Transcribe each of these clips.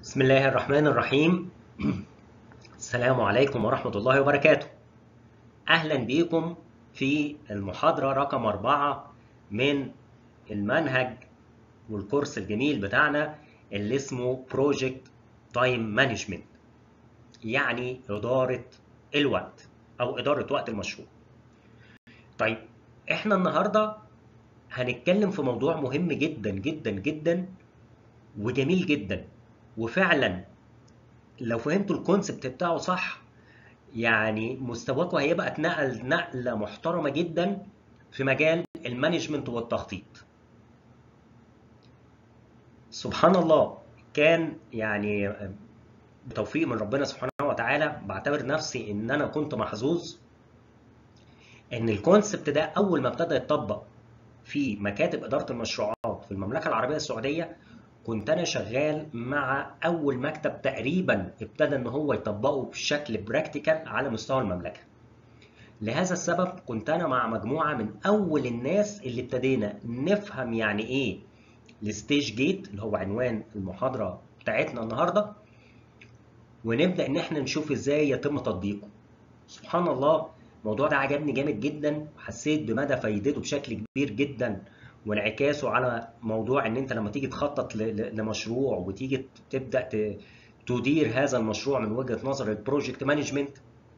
بسم الله الرحمن الرحيم السلام عليكم ورحمة الله وبركاته أهلا بكم في المحاضرة رقم أربعة من المنهج والكورس الجميل بتاعنا اللي اسمه Project Time Management يعني إدارة الوقت أو إدارة وقت المشروع طيب إحنا النهاردة هنتكلم في موضوع مهم جدا جدا جدا وجميل جدا وفعلا لو فهمتوا الكونسبت بتاعه صح يعني مستواكم هيبقى اتنقل نقله محترمه جدا في مجال المانجمنت والتخطيط سبحان الله كان يعني بتوفيق من ربنا سبحانه وتعالى بعتبر نفسي ان انا كنت محظوظ ان الكونسبت ده اول ما ابتدى يتطبق في مكاتب اداره المشروعات في المملكه العربيه السعوديه كنت انا شغال مع اول مكتب تقريبا ابتدى ان هو يطبقه بشكل براكتيكال على مستوى المملكه لهذا السبب كنت انا مع مجموعه من اول الناس اللي ابتدينا نفهم يعني ايه الستيج جيت اللي هو عنوان المحاضره بتاعتنا النهارده ونبدا ان احنا نشوف ازاي يتم تطبيقه سبحان الله الموضوع ده عجبني جامد جدا وحسيت بمدى فايدته بشكل كبير جدا وانعكاسه على موضوع ان انت لما تيجي تخطط لمشروع وتيجي تبدا تدير هذا المشروع من وجهه نظر البروجكت مانجمنت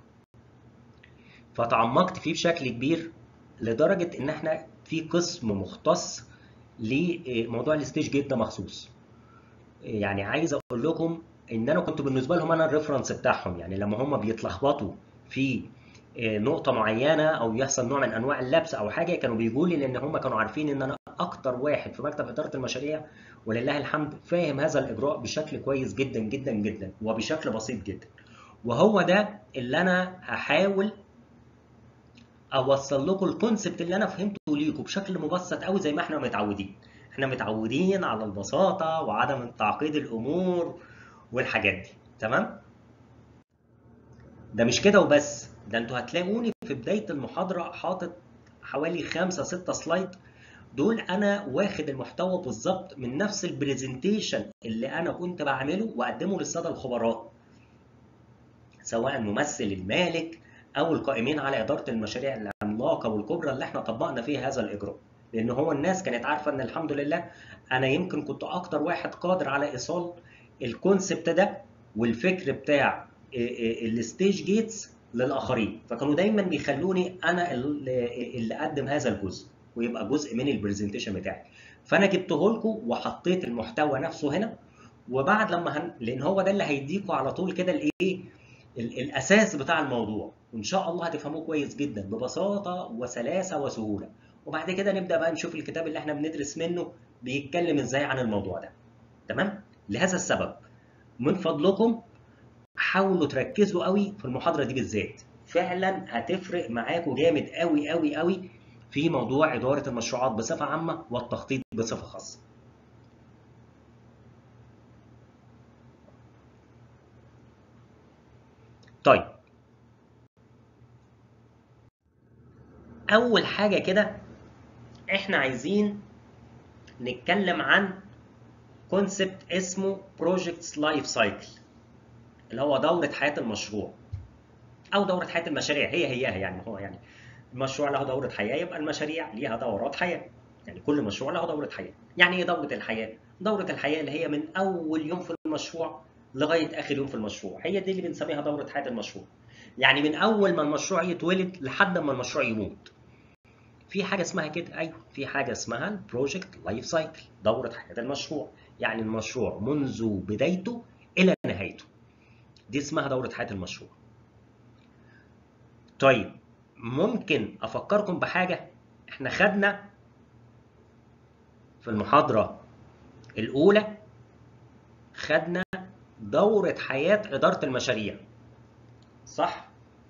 فتعمقت فيه بشكل كبير لدرجه ان احنا في قسم مختص لموضوع الستيج جيت ده مخصوص يعني عايز اقول لكم ان انا كنت بالنسبه لهم انا الريفرنس بتاعهم يعني لما هم بيتلخبطوا في نقطة معينة أو يحصل نوع من أنواع اللبس أو حاجة كانوا بيقولوا لي لأن هم كانوا عارفين إن أنا أكتر واحد في مكتب إدارة المشاريع ولله الحمد فاهم هذا الإجراء بشكل كويس جدا جدا جدا وبشكل بسيط جدا وهو ده اللي أنا هحاول أوصل لكم الكونسبت اللي أنا فهمته ليكم بشكل مبسط أوي زي ما إحنا متعودين إحنا متعودين على البساطة وعدم تعقيد الأمور والحاجات دي تمام؟ ده مش كده وبس ده انتوا هتلاقوني في بدايه المحاضره حاطط حوالي خمسة ستة سلايد دول انا واخد المحتوى بالظبط من نفس البرزنتيشن اللي انا كنت بعمله واقدمه للساده الخبراء سواء ممثل المالك او القائمين على اداره المشاريع العملاقه والكبرى اللي احنا طبقنا فيها هذا الاجراء لان هو الناس كانت عارفه ان الحمد لله انا يمكن كنت اكتر واحد قادر على ايصال الكونسبت ده والفكر بتاع الستيج جيتس للاخرين فكانوا دايما بيخلوني انا اللي اقدم هذا الجزء ويبقى جزء من البرزنتيشن بتاعي فانا جبته لكم وحطيت المحتوى نفسه هنا وبعد لما هن... لان هو ده اللي هيديكوا على طول كده الايه الاساس بتاع الموضوع وان شاء الله هتفهموه كويس جدا ببساطه وسلاسه وسهوله وبعد كده نبدا بقى نشوف الكتاب اللي احنا بندرس منه بيتكلم ازاي عن الموضوع ده تمام لهذا السبب من فضلكم حاولوا تركزوا قوي في المحاضره دي بالذات فعلا هتفرق معاكم جامد قوي قوي قوي في موضوع اداره المشروعات بصفه عامه والتخطيط بصفه خاصه طيب اول حاجه كده احنا عايزين نتكلم عن كونسبت اسمه بروجكتس لايف سايكل اللي هو دورة حياة المشروع أو دورة حياة المشاريع هي هياها يعني هو يعني المشروع له دورة حياة يبقى المشاريع ليها دورات حياة يعني كل مشروع له دورة حياة يعني إيه دورة الحياة؟ دورة الحياة اللي هي من أول يوم في المشروع لغاية آخر يوم في المشروع هي دي اللي بنسميها دورة حياة المشروع يعني من أول ما المشروع يتولد لحد ما المشروع يموت في حاجة اسمها كده أيوه في حاجة اسمها البروجكت لايف سايكل دورة حياة المشروع يعني المشروع منذ بدايته إلى نهايته دي اسمها دورة حياة المشروع. طيب ممكن أفكركم بحاجة إحنا خدنا في المحاضرة الأولى خدنا دورة حياة إدارة المشاريع. صح؟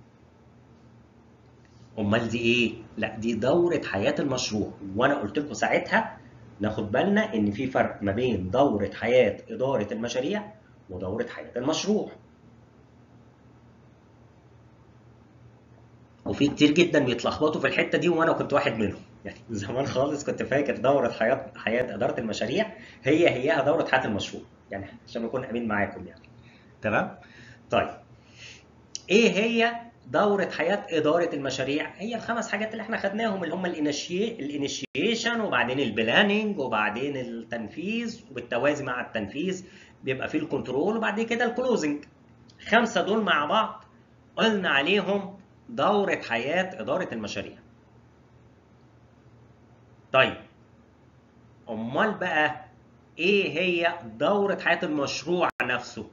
أمال دي إيه؟ لا دي دورة حياة المشروع وأنا قلت لكم ساعتها ناخد بالنا إن في فرق ما بين دورة حياة إدارة المشاريع ودورة حياة المشروع. وفي كتير جدا بيتلخبطوا في الحته دي وانا كنت واحد منهم يعني زمان خالص كنت فاكر دوره حياه حياه اداره المشاريع هي هيها دوره حياه المشروع يعني عشان اكون امين معاكم يعني تمام طيب ايه هي دورة حياة إدارة المشاريع هي الخمس حاجات اللي احنا خدناهم اللي هم الانيشيشن وبعدين البلاننج وبعدين التنفيذ وبالتوازي مع التنفيذ بيبقى فيه الكنترول وبعد كده الكلوزنج خمسة دول مع بعض قلنا عليهم دورة حياة إدارة المشاريع طيب أمال بقى إيه هي دورة حياة المشروع نفسه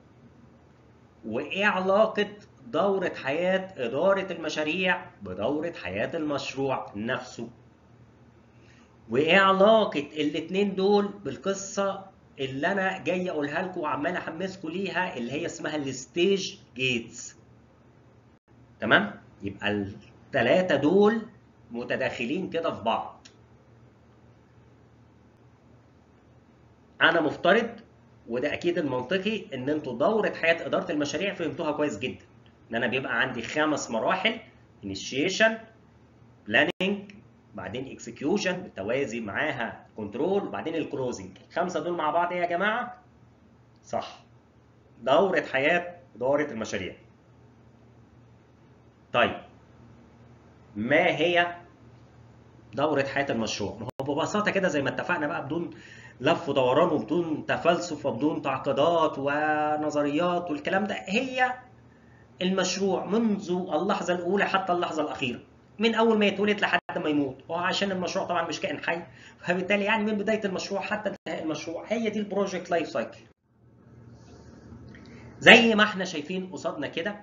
وإيه علاقة دورة حياة إدارة المشاريع بدورة حياة المشروع نفسه وإيه علاقة الاتنين دول بالقصة اللي أنا جاي أقولها لكم وعمال أحمسكم ليها اللي هي اسمها الستيج جيتس تمام؟ يبقى التلاتة دول متداخلين كده في بعض أنا مفترض وده أكيد المنطقي إن أنتوا دورة حياة إدارة المشاريع فهمتوها كويس جدا ان انا بيبقى عندي خمس مراحل initiation planning بعدين execution بالتوازي معاها كنترول وبعدين الكلوزنج الخمسه دول مع بعض ايه يا جماعه صح دوره حياه اداره المشاريع طيب ما هي دورة حياة المشروع؟ ما هو ببساطة كده زي ما اتفقنا بقى بدون لف ودوران وبدون تفلسف وبدون تعقيدات ونظريات والكلام ده هي المشروع منذ اللحظة الأولى حتى اللحظة الأخيرة من أول ما يتولد لحد ما يموت وعشان المشروع طبعا مش كائن حي فبالتالي يعني من بداية المشروع حتى انتهاء المشروع هي دي البروجكت لايف سايكل زي ما احنا شايفين قصادنا كده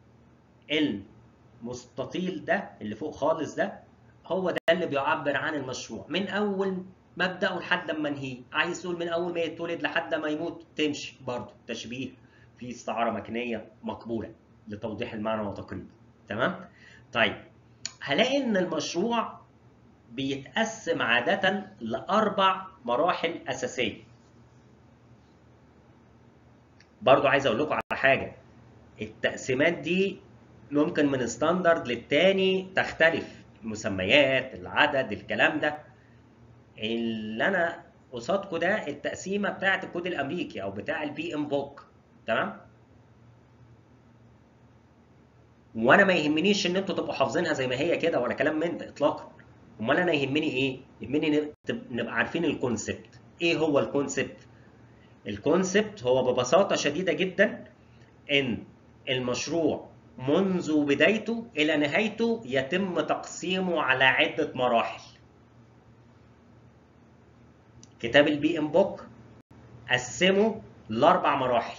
المستطيل ده اللي فوق خالص ده هو ده اللي بيعبر عن المشروع من أول مبدأه لحد ما انهيه عايز تقول من أول ما يتولد لحد ما يموت تمشي برضه تشبيه في استعارة مكنية مقبولة لتوضيح المعنى وتقريبه تمام طيب هلاقي ان المشروع بيتقسم عادة لأربع مراحل أساسية برضو عايز أقول لكم على حاجة التقسيمات دي ممكن من ستاندرد للتاني تختلف المسميات العدد الكلام ده اللي أنا قصادكم ده التقسيمة بتاعة الكود الأمريكي أو بتاع البي إم بوك تمام وانا ما يهمنيش ان انتوا تبقوا حافظينها زي ما هي كده ولا كلام من ده اطلاقا امال انا يهمني ايه يهمني نبقى عارفين الكونسبت ايه هو الكونسبت الكونسبت هو ببساطه شديده جدا ان المشروع منذ بدايته الى نهايته يتم تقسيمه على عده مراحل كتاب البي ام بوك قسمه لاربع مراحل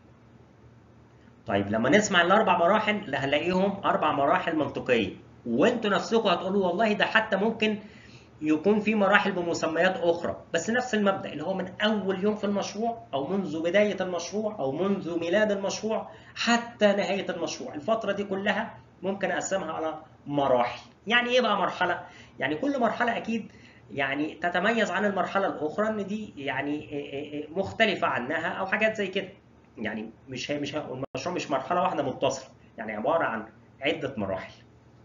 طيب لما نسمع الاربع مراحل هنلاقيهم اربع مراحل منطقيه وانتوا نفسكم هتقولوا والله ده حتى ممكن يكون في مراحل بمسميات اخرى بس نفس المبدا اللي هو من اول يوم في المشروع او منذ بدايه المشروع او منذ ميلاد المشروع حتى نهايه المشروع الفتره دي كلها ممكن اقسمها على مراحل يعني ايه بقى مرحله يعني كل مرحله اكيد يعني تتميز عن المرحله الاخرى ان دي يعني مختلفه عنها او حاجات زي كده يعني مش هي مش هي المشروع مش مرحله واحده متصله يعني عباره عن عده مراحل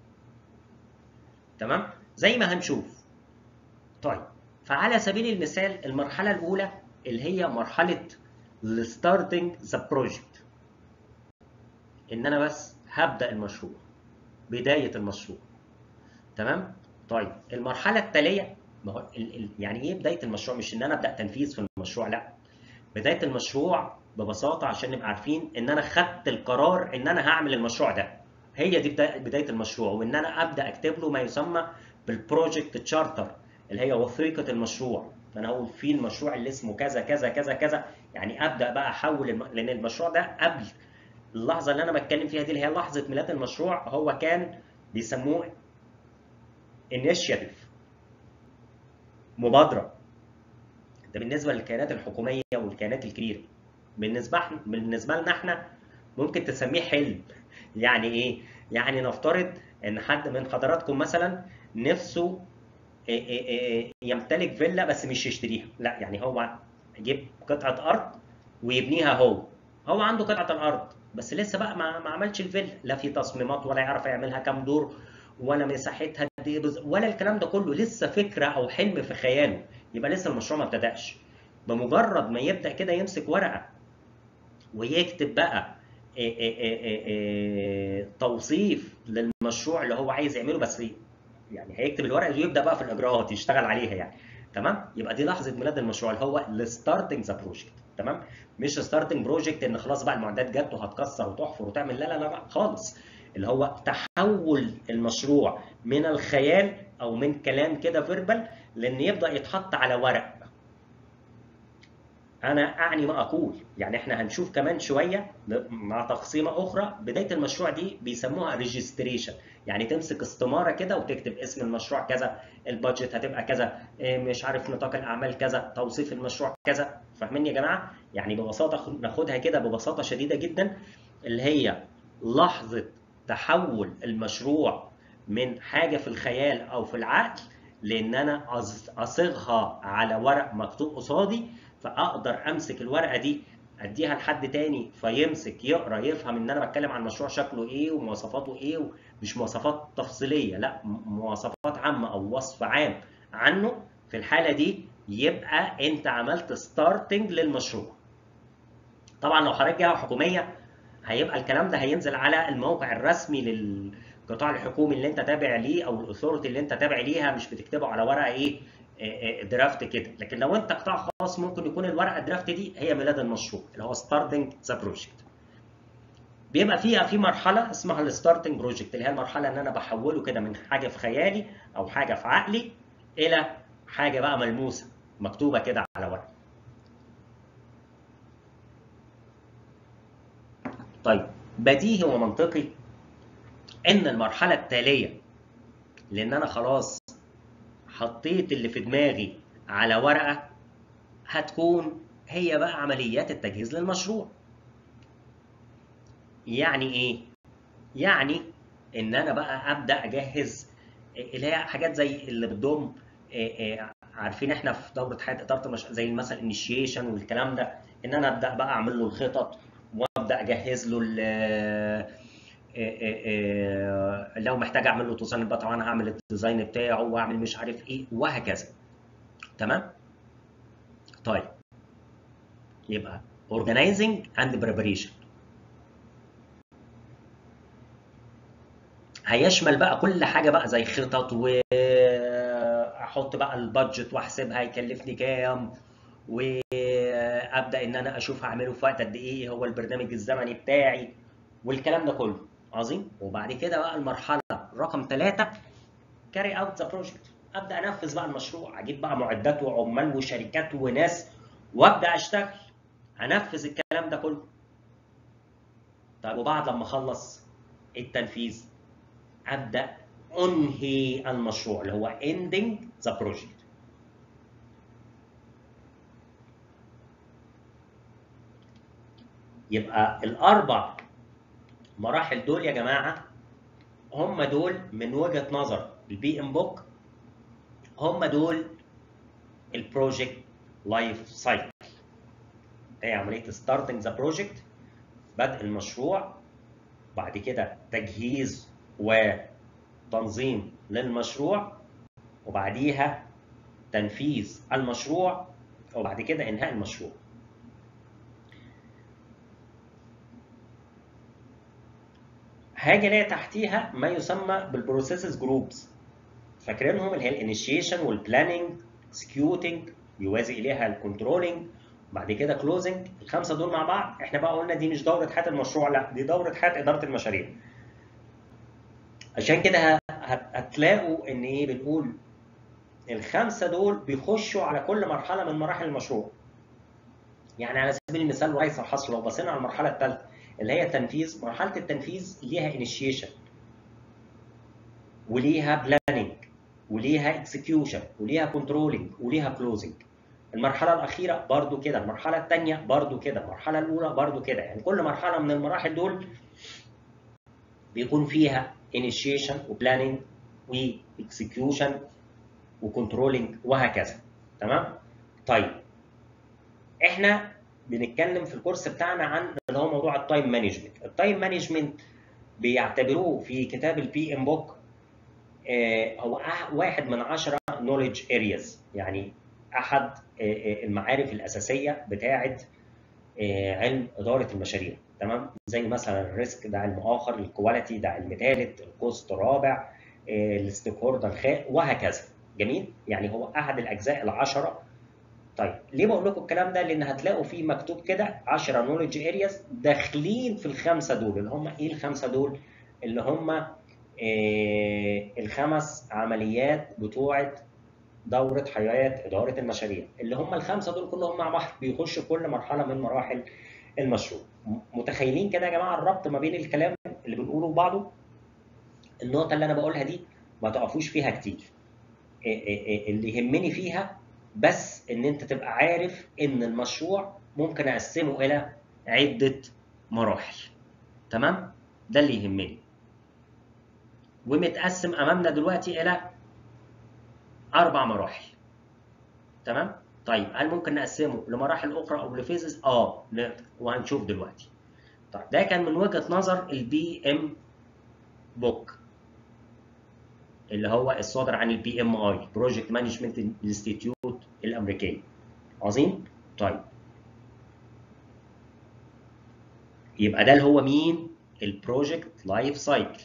تمام زي ما هنشوف طيب فعلى سبيل المثال المرحله الاولى اللي هي مرحله الستارتنج ذا بروجكت ان انا بس هبدا المشروع بدايه المشروع تمام طيب المرحله التاليه ما هو يعني ايه بدايه المشروع مش ان انا ابدا تنفيذ في المشروع لا بدايه المشروع ببساطه عشان نبقى عارفين ان انا خدت القرار ان انا هعمل المشروع ده هي دي بدايه المشروع وان انا ابدا اكتب له ما يسمى بالبروجكت تشارتر اللي هي وثيقه المشروع فانا اقول في المشروع اللي اسمه كذا كذا كذا كذا يعني ابدا بقى احول الم... لان المشروع ده قبل اللحظه اللي انا بتكلم فيها دي اللي هي لحظه ميلاد المشروع هو كان بيسموه انيشيتيف مبادره ده بالنسبه للكيانات الحكوميه والكيانات الكبيره بالنسبه بالنسبه لنا احنا ممكن تسميه حلم يعني ايه يعني نفترض ان حد من حضراتكم مثلا نفسه يمتلك فيلا بس مش يشتريها لا يعني هو يجيب قطعه ارض ويبنيها هو هو عنده قطعه الارض بس لسه بقى ما, ما عملش الفيلا لا في تصميمات ولا يعرف يعملها كام دور ولا مساحتها قد ايه ولا الكلام ده كله لسه فكره او حلم في خياله يبقى لسه المشروع ما ابتداش بمجرد ما يبدا كده يمسك ورقه ويكتب بقى إيه إيه إيه إيه إيه توصيف للمشروع اللي هو عايز يعمله بس يعني هيكتب الورقه دي ويبدا بقى في الاجراءات يشتغل عليها يعني تمام يبقى دي لحظه ميلاد المشروع اللي هو الستارتنج ذا بروجكت تمام مش ستارتنج بروجكت ان خلاص بقى المعدات جت وهتكسر وتحفر وتعمل لا لا لا خالص اللي هو تحول المشروع من الخيال او من كلام كده فيربال لان يبدا يتحط على ورق انا اعني ما اقول يعني احنا هنشوف كمان شويه مع تقسيمه اخرى بدايه المشروع دي بيسموها ريجستريشن يعني تمسك استماره كده وتكتب اسم المشروع كذا البادجت هتبقى كذا مش عارف نطاق الاعمال كذا توصيف المشروع كذا فاهمين يا جماعه يعني ببساطه ناخدها كده ببساطه شديده جدا اللي هي لحظه تحول المشروع من حاجه في الخيال او في العقل لان انا اصيغها على ورق مكتوب قصادي فاقدر امسك الورقه دي اديها لحد تاني فيمسك يقرا يفهم ان انا بتكلم عن مشروع شكله ايه ومواصفاته ايه مش مواصفات تفصيليه لا مواصفات عامه او وصف عام عنه في الحاله دي يبقى انت عملت ستارتنج للمشروع طبعا لو حضرتك جهه حكوميه هيبقى الكلام ده هينزل على الموقع الرسمي للقطاع الحكومي اللي انت تابع ليه او الاثورتي اللي انت تابع ليها مش بتكتبه على ورقه ايه درافت كده لكن لو انت قطاع خاص ممكن يكون الورقه درافت دي هي ميلاد المشروع اللي هو ستارتنج ذا بروجكت بيبقى فيها في مرحله اسمها الستارتنج بروجكت اللي هي المرحله ان انا بحوله كده من حاجه في خيالي او حاجه في عقلي الى حاجه بقى ملموسه مكتوبه كده على ورق طيب بديهي ومنطقي ان المرحله التاليه لان انا خلاص حطيت اللي في دماغي على ورقه هتكون هي بقى عمليات التجهيز للمشروع يعني ايه يعني ان انا بقى ابدا اجهز اللي هي حاجات زي اللي بتضم عارفين احنا في دوره حياه اداره المشروع زي مثلا انيشيشن والكلام ده ان انا ابدا بقى اعمل له الخطط وابدا اجهز له لو محتاج اعمل له ديزاين بقى طبعا هعمل الديزاين بتاعه واعمل مش عارف ايه وهكذا تمام طيب يبقى organizing and preparation هيشمل بقى كل حاجه بقى زي خطط واحط بقى البادجت واحسبها هيكلفني كام وابدا ان انا اشوف هعمله في وقت قد ايه هو البرنامج الزمني بتاعي والكلام ده كله عظيم وبعد كده بقى المرحله رقم ثلاثة كاري اوت ذا بروجكت ابدا انفذ بقى المشروع اجيب بقى معدات وعمال وشركات وناس وابدا اشتغل انفذ الكلام ده كله طيب وبعد لما اخلص التنفيذ ابدا انهي المشروع اللي هو ending the project يبقى الاربع مراحل دول يا جماعه هم دول من وجهه نظر البي ام بوك هم دول البروجكت لايف سايكل هي عمليه ستارتنج ذا بروجكت بدء المشروع بعد كده تجهيز وتنظيم للمشروع وبعديها تنفيذ المشروع وبعد كده انهاء المشروع حاجه ليها تحتيها ما يسمى بالبروسيسز جروبس فاكرينهم اللي هي الانيشيشن والبلاننج اكسكيوتنج يوازي اليها الكنترولنج بعد كده كلوزنج الخمسه دول مع بعض احنا بقى قلنا دي مش دوره حياه المشروع لا دي دوره حياه اداره المشاريع عشان كده هتلاقوا ان ايه بنقول الخمسه دول بيخشوا على كل مرحله من مراحل المشروع يعني على سبيل المثال وليس الحصر لو بصينا على المرحله الثالثه اللي هي التنفيذ مرحله التنفيذ ليها انيشيشن وليها بلاننج وليها اكسكيوشن وليها كنترولنج وليها كلوزنج المرحله الاخيره برضو كده المرحله الثانيه برضو كده المرحله الاولى برضو كده يعني كل مرحله من المراحل دول بيكون فيها initiation وبلاننج واكسكيوشن وكنترولنج وهكذا تمام طيب احنا بنتكلم في الكورس بتاعنا عن اللي هو موضوع التايم مانجمنت التايم مانجمنت بيعتبروه في كتاب البي ام بوك هو واحد من عشرة نوليدج ارياز يعني احد المعارف الاساسيه بتاعه علم اداره المشاريع تمام زي مثلا الريسك ده علم اخر الكواليتي ده علم ثالث الكوست رابع الستيك هولدر وهكذا جميل يعني هو احد الاجزاء العشره طيب ليه بقول لكم الكلام ده لان هتلاقوا فيه مكتوب كده 10 نولج ارياز داخلين في الخمسه دول اللي هم ايه الخمسه دول اللي هم آه الخمس عمليات بتوعه دوره حياه اداره المشاريع اللي هم الخمسه دول كلهم مع بعض بيخشوا كل مرحله من مراحل المشروع متخيلين كده يا جماعه الربط ما بين الكلام اللي بنقوله وبعضه النقطه اللي انا بقولها دي ما تقفوش فيها كتير اللي يهمني فيها بس ان انت تبقى عارف ان المشروع ممكن اقسمه الى عده مراحل تمام ده اللي يهمني ومتقسم امامنا دلوقتي الى اربع مراحل تمام طيب هل ممكن نقسمه لمراحل اخرى او لفيزز اه نقدر وهنشوف دلوقتي طيب ده كان من وجهه نظر البي ام بوك اللي هو الصادر عن البي ام اي بروجكت مانجمنت انستيتيوت الامريكيه عظيم طيب يبقى ده اللي هو مين البروجكت لايف سايكل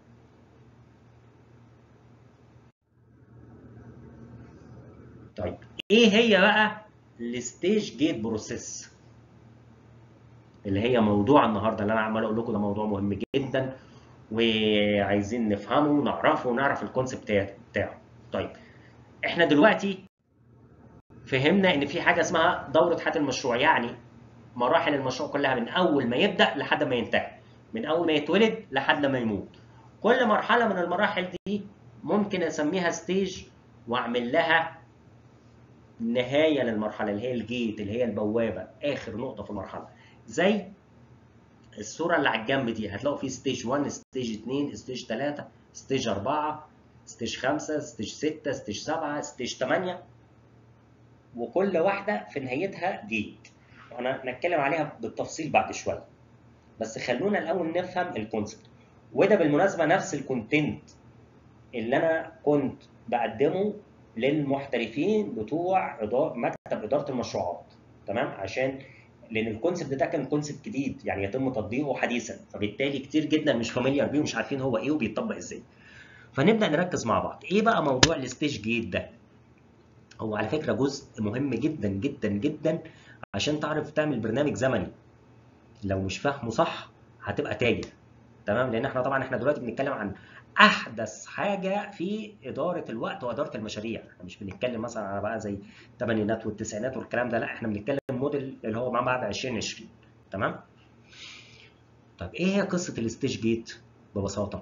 طيب ايه هي بقى الستيج جيت بروسيس اللي هي موضوع النهارده اللي انا عمال اقول لكم ده موضوع مهم جدا وعايزين نفهمه ونعرفه ونعرف الكونسيبت بتاعه طيب احنا دلوقتي فهمنا ان في حاجه اسمها دوره حياه المشروع يعني مراحل المشروع كلها من اول ما يبدا لحد ما ينتهي من اول ما يتولد لحد ما يموت كل مرحله من المراحل دي ممكن اسميها ستيج واعمل لها نهايه للمرحله اللي هي الجيت اللي هي البوابه اخر نقطه في المرحله زي الصوره اللي على الجنب دي هتلاقوا في ستيج 1 ستيج 2 ستيج 3 ستيج 4 ستيج 5 ستيج 6 ستيج 7 ستيج 8 وكل واحده في نهايتها جيت وانا نتكلم عليها بالتفصيل بعد شويه بس خلونا الاول نفهم الكونسبت وده بالمناسبه نفس الكونتنت اللي انا كنت بقدمه للمحترفين بتوع مكتب اداره المشروعات تمام عشان لان الكونسبت ده كان كونسبت جديد يعني يتم تطبيقه حديثا فبالتالي كتير جدا مش فاميليار بيه ومش عارفين هو ايه وبيتطبق ازاي فنبدا نركز مع بعض ايه بقى موضوع الستيج جيت ده هو على فكره جزء مهم جدا جدا جدا عشان تعرف تعمل برنامج زمني لو مش فاهمه صح هتبقى تايه تمام لان احنا طبعا احنا دلوقتي بنتكلم عن احدث حاجه في اداره الوقت واداره المشاريع احنا مش بنتكلم مثلا على بقى زي الثمانينات والتسعينات والكلام ده لا احنا بنتكلم موديل اللي هو ما بعد 2020 تمام طب ايه هي قصه الستيج جيت ببساطه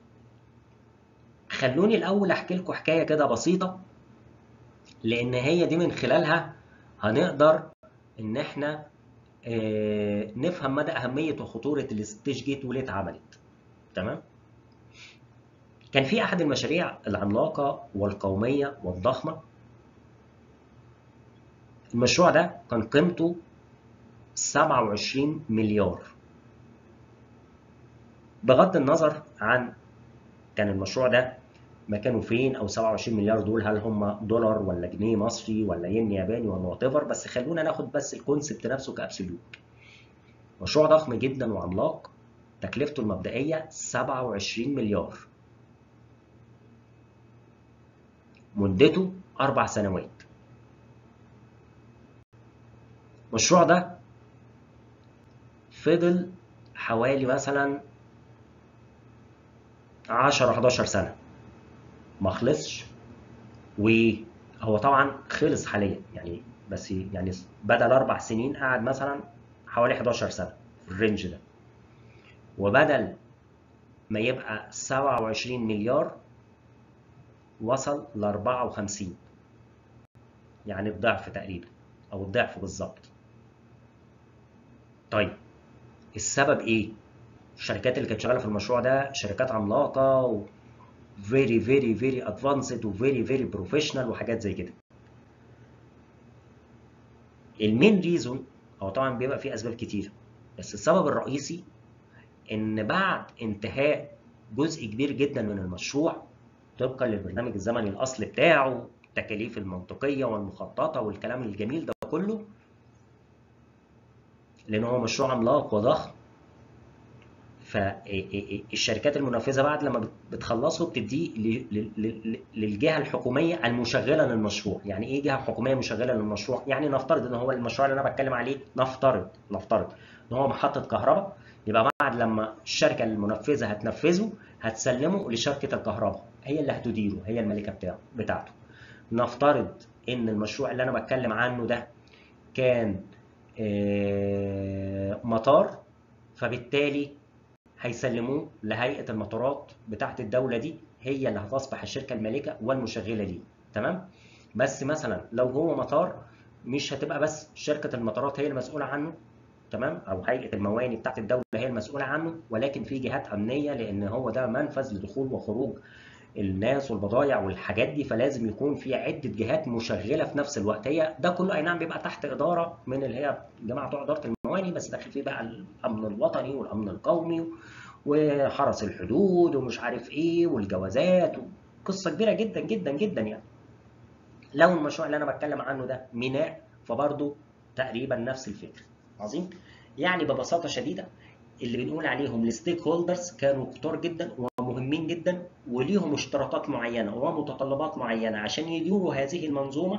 خلوني الاول احكي لكم حكايه كده بسيطه لان هي دي من خلالها هنقدر ان احنا اه نفهم مدى اهميه وخطوره الستيج جيت وليه اتعملت تمام كان في احد المشاريع العملاقه والقوميه والضخمه المشروع ده كان قيمته 27 مليار بغض النظر عن كان المشروع ده مكانه فين او 27 مليار دول هل هم دولار ولا جنيه مصري ولا ين ياباني ولا وات بس خلونا ناخد بس الكونسبت نفسه كابسوليوت مشروع ضخم جدا وعملاق تكلفته المبدئيه 27 مليار مدته اربع سنوات المشروع ده فضل حوالي مثلا 10 11 سنه ما خلصش وهو طبعا خلص حاليا يعني بس يعني بدل اربع سنين قعد مثلا حوالي 11 سنه في الرينج ده وبدل ما يبقى 27 مليار وصل ل 54 يعني الضعف تقريبا او الضعف بالظبط طيب السبب ايه الشركات اللي كانت شغاله في المشروع ده شركات عملاقه و very very very advanced و very very professional وحاجات زي كده المين ريزون هو طبعا بيبقى فيه اسباب كتير بس السبب الرئيسي ان بعد انتهاء جزء كبير جدا من المشروع طبقا للبرنامج الزمني الاصلي بتاعه التكاليف المنطقيه والمخططه والكلام الجميل ده كله لان هو مشروع عملاق وضخم فالشركات المنفذه بعد لما بتخلصه بتديه للجهه الحكوميه المشغله للمشروع يعني ايه جهه حكوميه مشغله للمشروع يعني نفترض ان هو المشروع اللي انا بتكلم عليه نفترض نفترض ان هو محطه كهرباء يبقى بعد لما الشركه المنفذه هتنفذه هتسلمه لشركه الكهرباء هي اللي هتديره هي الملكه بتاعه بتاعته نفترض ان المشروع اللي انا بتكلم عنه ده كان مطار فبالتالي هيسلموه لهيئه المطارات بتاعه الدوله دي هي اللي هتصبح الشركه المالكه والمشغله ليه تمام بس مثلا لو هو مطار مش هتبقى بس شركه المطارات هي المسؤوله عنه تمام او هيئه المواني بتاعه الدوله هي المسؤوله عنه ولكن في جهات امنيه لان هو ده منفذ لدخول وخروج الناس والبضائع والحاجات دي فلازم يكون في عده جهات مشغله في نفس الوقت هي ده كله اي نعم بيبقى تحت اداره من اللي هي جماعه بتوع اداره المواني بس داخل فيه بقى الامن الوطني والامن القومي وحرس الحدود ومش عارف ايه والجوازات قصه كبيره جدا جدا جدا يعني لو المشروع اللي انا بتكلم عنه ده ميناء فبرضه تقريبا نفس الفكره عظيم يعني ببساطه شديده اللي بنقول عليهم الستيك هولدرز كانوا كتار جدا ومهمين جدا وليهم اشتراطات معينه ومتطلبات معينه عشان يديروا هذه المنظومه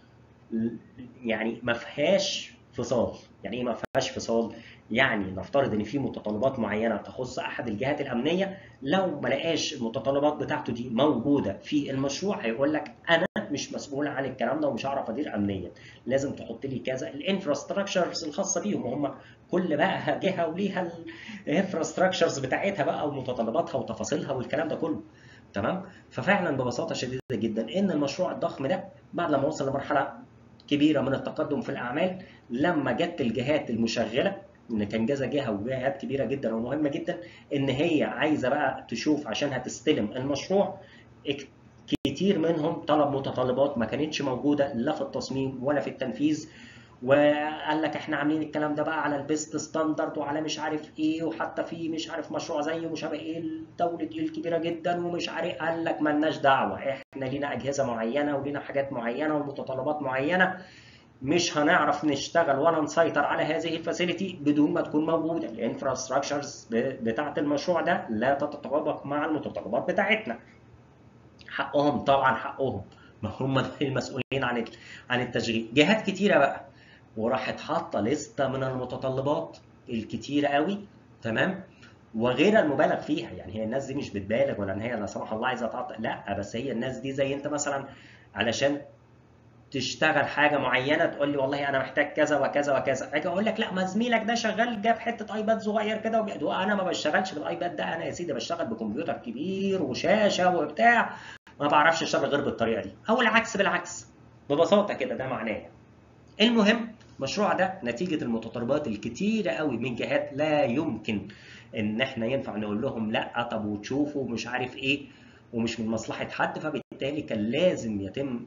يعني ما فيهاش فصال يعني ايه ما فيهاش فصال يعني نفترض ان في متطلبات معينه تخص احد الجهات الامنيه لو ما لقاش المتطلبات بتاعته دي موجوده في المشروع هيقول لك انا مش مسؤول عن الكلام ده ومش هعرف ادير امنيا لازم تحط لي كذا الانفراستراكشرز الخاصه بيهم وهم كل بقى جهه وليها الانفراستراكشرز بتاعتها بقى ومتطلباتها وتفاصيلها والكلام ده كله تمام ففعلا ببساطه شديده جدا ان المشروع الضخم ده بعد لما وصل لمرحله كبيره من التقدم في الاعمال لما جت الجهات المشغله ان كان كذا جهه وجهات كبيره جدا ومهمه جدا ان هي عايزه بقى تشوف عشان هتستلم المشروع كتير منهم طلب متطلبات ما كانتش موجوده لا في التصميم ولا في التنفيذ وقال لك احنا عاملين الكلام ده بقى على البيست ستاندرد وعلى مش عارف ايه وحتى في مش عارف مشروع زيه مش عارف ايه دوله ايه الكبيره جدا ومش عارف قال لك مالناش دعوه احنا لينا اجهزه معينه ولينا حاجات معينه ومتطلبات معينه مش هنعرف نشتغل ولا نسيطر على هذه الفاسيلتي بدون ما تكون موجوده الانفراستراكشرز بتاعه المشروع ده لا تتطابق مع المتطلبات بتاعتنا حقهم طبعا حقهم ما هم المسؤولين عن عن التشغيل جهات كتيره بقى وراحت حاطه لسته من المتطلبات الكتيره قوي تمام وغير المبالغ فيها يعني هي الناس دي مش بتبالغ ولا ان هي لا سمح الله عايزه تعطل لا بس هي الناس دي زي انت مثلا علشان تشتغل حاجه معينه تقول لي والله انا محتاج كذا وكذا وكذا اجي اقول لك لا ما زميلك ده شغال جاب حته ايباد صغير كده وبيقدو انا ما بشتغلش بالايباد ده انا يا سيدي بشتغل بكمبيوتر كبير وشاشه وبتاع ما بعرفش اشتغل غير بالطريقه دي او العكس بالعكس ببساطه كده ده معناه المهم المشروع ده نتيجه المتطلبات الكتيره قوي من جهات لا يمكن ان احنا ينفع نقول لهم لا طب وتشوفوا مش عارف ايه ومش من مصلحه حد فبالتالي كان لازم يتم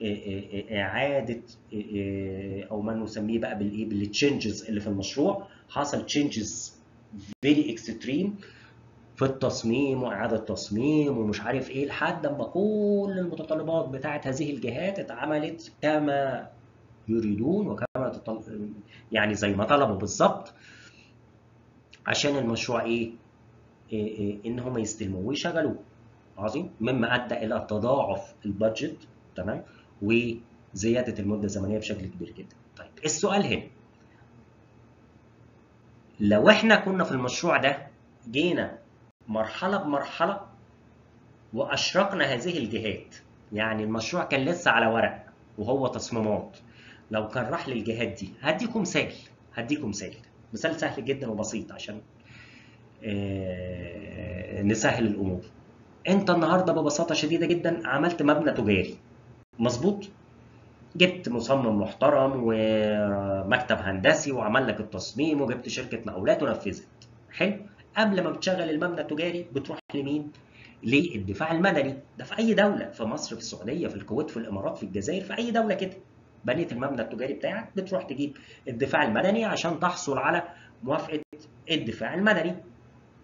اعاده او ما نسميه بقى بالايه بالتشنجز اللي في المشروع حصل تشنجز فيري اكستريم في التصميم واعاده تصميم ومش عارف ايه لحد اما كل المتطلبات بتاعه هذه الجهات اتعملت كما يريدون وكما تطل... يعني زي ما طلبوا بالظبط عشان المشروع ايه, إيه, إيه ان هم يستلموه ويشغلوه عظيم مما ادى الى تضاعف البادجت تمام وزياده المده الزمنيه بشكل كبير جدا طيب السؤال هنا لو احنا كنا في المشروع ده جينا مرحله بمرحله واشركنا هذه الجهات يعني المشروع كان لسه على ورق وهو تصميمات لو كان راح للجهات دي هديكم مثال هديكم مثال مثال سهل جدا وبسيط عشان نسهل الامور انت النهارده ببساطه شديده جدا عملت مبنى تجاري مظبوط جبت مصمم محترم ومكتب هندسي وعمل لك التصميم وجبت شركه مقاولات ونفذت حلو قبل ما بتشغل المبنى التجاري بتروح لمين للدفاع المدني ده في اي دوله في مصر في السعوديه في الكويت في الامارات في الجزائر في اي دوله كده بنيت المبنى التجاري بتاعك بتروح تجيب الدفاع المدني عشان تحصل على موافقه الدفاع المدني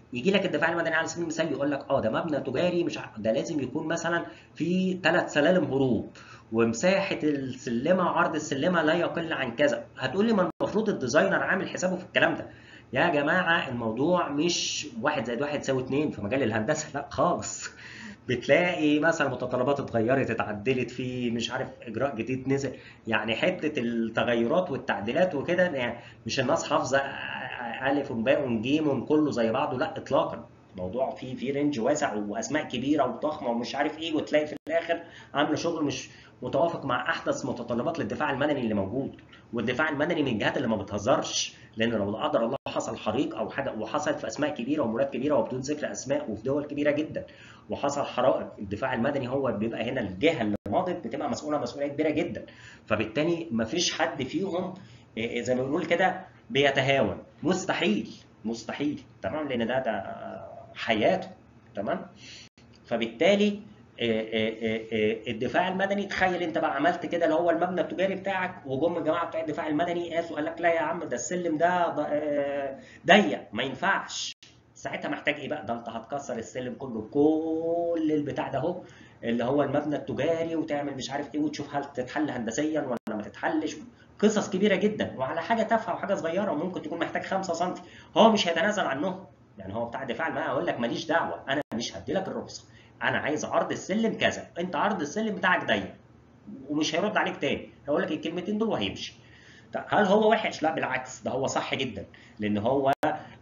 يجي لك الدفاع المدني على سبيل المثال يقول لك اه ده مبنى تجاري مش ع- ده لازم يكون مثلا في ثلاث سلالم هروب ومساحه السلمه عرض السلمه لا يقل عن كذا هتقول لي ما المفروض الديزاينر عامل حسابه في الكلام ده يا جماعه الموضوع مش واحد زائد واحد يساوي اتنين في مجال الهندسه لا خالص بتلاقي مثلا متطلبات اتغيرت اتعدلت في مش عارف اجراء جديد نزل يعني حته التغيرات والتعديلات وكده يعني مش الناس حافظه الف وباء جيم كله زي بعضه لا اطلاقا الموضوع فيه في رينج واسع واسماء كبيره وضخمه ومش عارف ايه وتلاقي في الاخر عامله شغل مش متوافق مع احدث متطلبات للدفاع المدني اللي موجود والدفاع المدني من الجهات اللي ما بتهزرش لان لو لا قدر الله حصل حريق او حاجه وحصل في اسماء كبيره ومولات كبيره وبدون ذكر اسماء وفي دول كبيره جدا وحصل حرائق الدفاع المدني هو بيبقى هنا الجهه اللي مضت بتبقى مسؤوله مسؤوليه كبيره جدا فبالتالي ما فيش حد فيهم إيه زي ما بنقول كده بيتهاون مستحيل مستحيل تمام لان ده ده حياته تمام فبالتالي إيه إيه إيه الدفاع المدني تخيل انت بقى عملت كده اللي هو المبنى التجاري بتاعك وجم الجماعه بتوع الدفاع المدني قاسوا قال لك لا يا عم ده السلم ده ضيق ما ينفعش ساعتها محتاج ايه بقى ده انت هتكسر السلم كله بكل البتاع ده اهو اللي هو المبنى التجاري وتعمل مش عارف ايه وتشوف هل تتحل هندسيا ولا ما تتحلش قصص كبيره جدا وعلى حاجه تافهه وحاجه صغيره وممكن تكون محتاج 5 سم هو مش هيتنازل عنهم يعني هو بتاع الدفاع المدني هيقول لك ماليش دعوه انا مش هدي لك الرخصه انا عايز عرض السلم كذا انت عرض السلم بتاعك ضيق ومش هيرد عليك تاني هيقول لك الكلمتين دول وهيمشي هل هو وحش؟ لا بالعكس ده هو صح جدا لان هو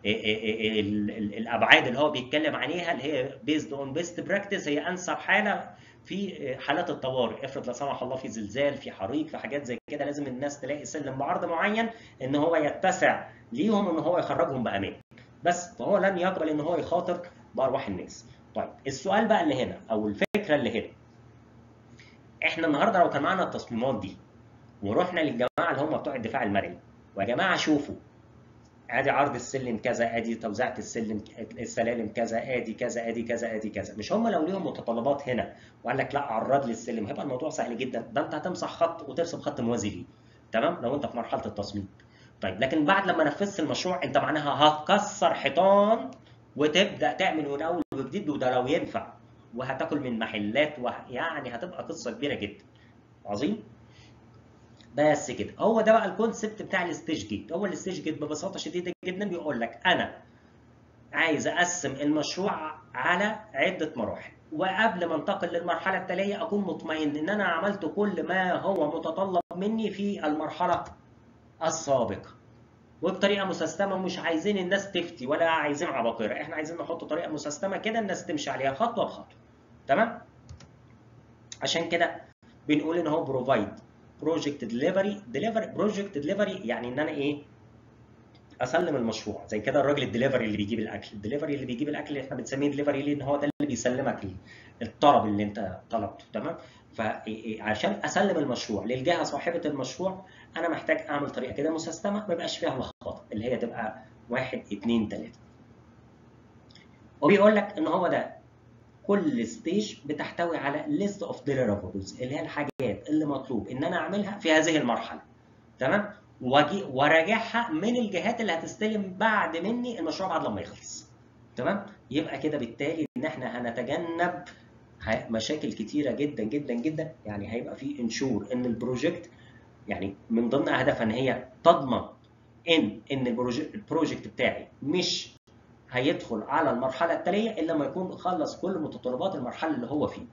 الابعاد اللي هو بيتكلم عليها اللي هي بيزد اون بيست براكتس هي انسب حاله في حالات الطوارئ افرض لا سمح الله في زلزال في حريق في حاجات زي كده لازم الناس تلاقي سلم بعرض معين ان هو يتسع ليهم ان هو يخرجهم بامان بس فهو لن يقبل ان هو يخاطر بارواح الناس طيب السؤال بقى اللي هنا او الفكره اللي هنا احنا النهارده لو كان معانا التصميمات دي ورحنا للجماعه اللي هم بتوع الدفاع المدني ويا جماعه شوفوا ادي عرض السلم كذا ادي توزيعه السلم السلالم كذا ادي كذا ادي كذا ادي كذا مش هم لو ليهم متطلبات هنا وقال لك لا عرض لي السلم هيبقى الموضوع سهل جدا ده انت هتمسح خط وترسم خط موازي ليه تمام لو انت في مرحله التصميم طيب لكن بعد لما نفذت المشروع انت معناها هتكسر حيطان وتبدا تعمل من اول وجديد وده لو ينفع وهتاكل من محلات وه... يعني هتبقى قصه كبيره جدا عظيم بس كده هو ده بقى الكونسبت بتاع الستيج جيت هو الستيج جيت ببساطه شديده جدا بيقول لك انا عايز اقسم المشروع على عده مراحل وقبل ما انتقل للمرحله التاليه اكون مطمئن ان انا عملت كل ما هو متطلب مني في المرحله السابقه وبطريقه مسستمه ومش عايزين الناس تفتي ولا عايزين عباقره احنا عايزين نحط طريقه مسستمه كده الناس تمشي عليها خطوه بخطوه تمام عشان كده بنقول ان هو بروفايد بروجكت ديليفري ديليفري بروجكت ديليفري يعني ان انا ايه اسلم المشروع زي كده الراجل الدليفري اللي بيجيب الاكل الدليفري اللي بيجيب الاكل احنا بنسميه دليفري ليه ان هو ده اللي بيسلمك الطلب اللي انت طلبته تمام فعشان اسلم المشروع للجهه صاحبه المشروع انا محتاج اعمل طريقه كده مسستمه ما يبقاش فيها لخبطه اللي هي تبقى واحد اثنين ثلاثه وبيقول لك ان هو ده كل ستيج بتحتوي على ليست اوف deliverables اللي هي الحاجات اللي مطلوب ان انا اعملها في هذه المرحله تمام واجي وراجعها من الجهات اللي هتستلم بعد مني المشروع بعد لما يخلص تمام يبقى كده بالتالي ان احنا هنتجنب مشاكل كتيره جدا جدا جدا يعني هيبقى في انشور ان البروجكت يعني من ضمن اهدافها ان هي تضمن ان ان البروجكت بتاعي مش هيدخل على المرحله التاليه الا لما يكون خلص كل متطلبات المرحله اللي هو فيه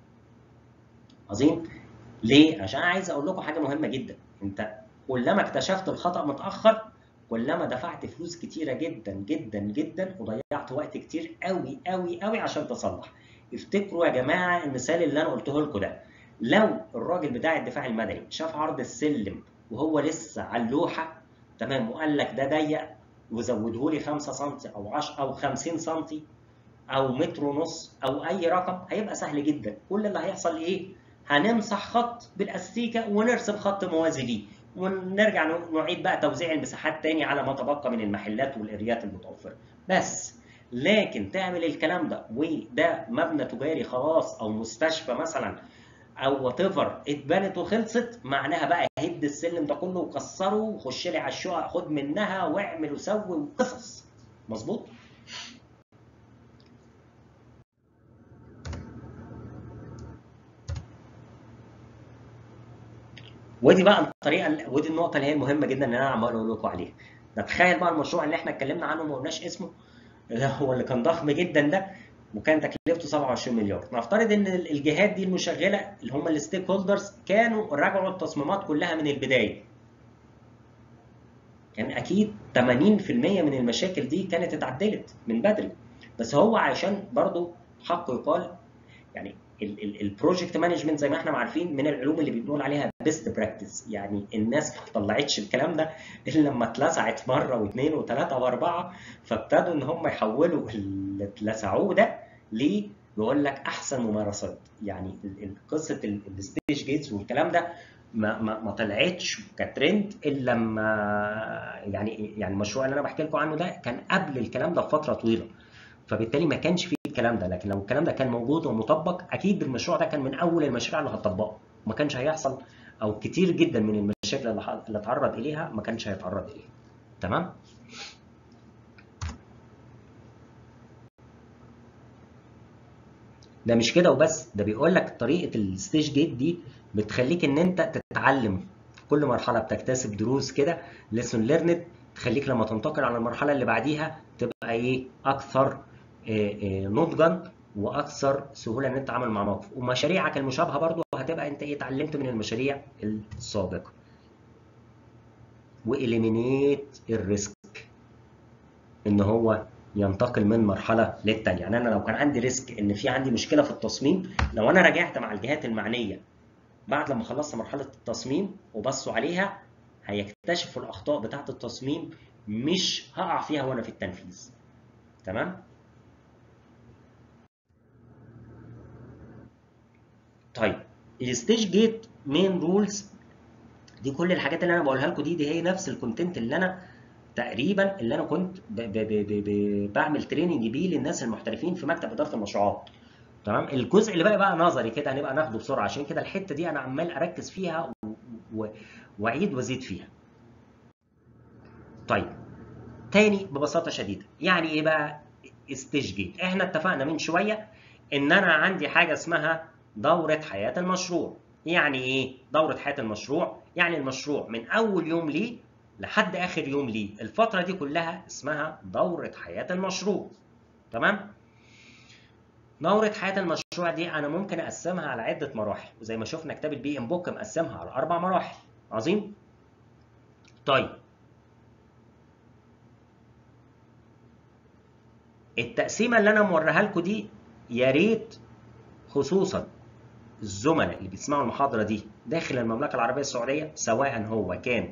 عظيم ليه عشان عايز اقول لكم حاجه مهمه جدا انت كلما اكتشفت الخطا متاخر كلما دفعت فلوس كتيره جدا جدا جدا وضيعت وقت كتير قوي قوي قوي عشان تصلح افتكروا يا جماعه المثال اللي انا قلته لكم ده لو الراجل بتاع الدفاع المدني شاف عرض السلم وهو لسه على اللوحه تمام وقال لك ده ضيق وزوده لي 5 سم او 10 او 50 سم او متر ونص او اي رقم هيبقى سهل جدا كل اللي هيحصل ايه هنمسح خط بالاستيكه ونرسم خط موازي ليه ونرجع نعيد بقى توزيع المساحات تاني على ما تبقى من المحلات والاريات المتوفره بس لكن تعمل الكلام ده وده مبنى تجاري خلاص او مستشفى مثلا او وات ايفر اتبنت وخلصت معناها بقى هد السلم ده كله وكسره وخش لي على الشقق خد منها واعمل وسوي وقصص مظبوط ودي بقى الطريقه ودي النقطه اللي هي المهمه جدا ان انا عمال اقول لكم عليها نتخيل بقى المشروع اللي احنا اتكلمنا عنه وما قلناش اسمه اللي هو اللي كان ضخم جدا ده وكان تكلفته 27 مليار نفترض ان الجهات دي المشغله اللي هم الستيك هولدرز كانوا راجعوا التصميمات كلها من البدايه كان يعني اكيد 80% من المشاكل دي كانت اتعدلت من بدري بس هو عشان برضه حق يقال يعني البروجكت مانجمنت زي ما احنا عارفين من العلوم اللي بنقول عليها بيست براكتس يعني الناس ما طلعتش الكلام ده الا لما اتلسعت مره واثنين وثلاثه واربعه فابتدوا ان هم يحولوا اللي اتلسعوه ده ليه يقول لك احسن ممارسات يعني قصه الستيج جيتس والكلام ده ما ما ما طلعتش كترند الا لما يعني يعني المشروع اللي انا بحكي لكم عنه ده كان قبل الكلام ده بفتره طويله فبالتالي ما كانش فيه الكلام ده لكن لو الكلام ده كان موجود ومطبق اكيد المشروع ده كان من اول المشاريع اللي هتطبقه ما كانش هيحصل او كتير جدا من المشاكل اللي اتعرض اليها ما كانش هيتعرض اليها تمام ده مش كده وبس ده بيقول لك طريقه الستيج جيت دي بتخليك ان انت تتعلم كل مرحله بتكتسب دروس كده ليسون ليرند تخليك لما تنتقل على المرحله اللي بعديها تبقى ايه اكثر نضجا واكثر سهوله ان انت تتعامل مع موقف ومشاريعك المشابهه برضو هتبقى انت ايه اتعلمت من المشاريع السابقه واليمينيت الريسك ان هو ينتقل من مرحله للتانيه يعني انا لو كان عندي ريسك ان في عندي مشكله في التصميم لو انا راجعت مع الجهات المعنيه بعد لما خلصت مرحله التصميم وبصوا عليها هيكتشفوا الاخطاء بتاعه التصميم مش هقع فيها وانا في التنفيذ تمام طيب الستيج جيت مين رولز دي كل الحاجات اللي انا بقولها لكم دي دي هي نفس الكونتنت اللي انا تقريبا اللي انا كنت ب ب ب ب ب بعمل تريننج بيه للناس المحترفين في مكتب اداره المشروعات تمام الجزء اللي بقى بقى نظري كده هنبقى ناخده بسرعه عشان كده الحته دي انا عمال اركز فيها واعيد وازيد فيها طيب تاني ببساطه شديده يعني ايه بقى ستيج جيت احنا اتفقنا من شويه ان انا عندي حاجه اسمها دوره حياه المشروع يعني ايه دوره حياه المشروع يعني المشروع من اول يوم ليه لحد اخر يوم ليه الفتره دي كلها اسمها دوره حياه المشروع تمام دورة حياة المشروع دي أنا ممكن أقسمها على عدة مراحل وزي ما شفنا كتاب البي إم بوك مقسمها على أربع مراحل عظيم؟ طيب التقسيمة اللي أنا موريها لكم دي يا ريت خصوصا الزملاء اللي بيسمعوا المحاضرة دي داخل المملكة العربية السعودية سواء هو كان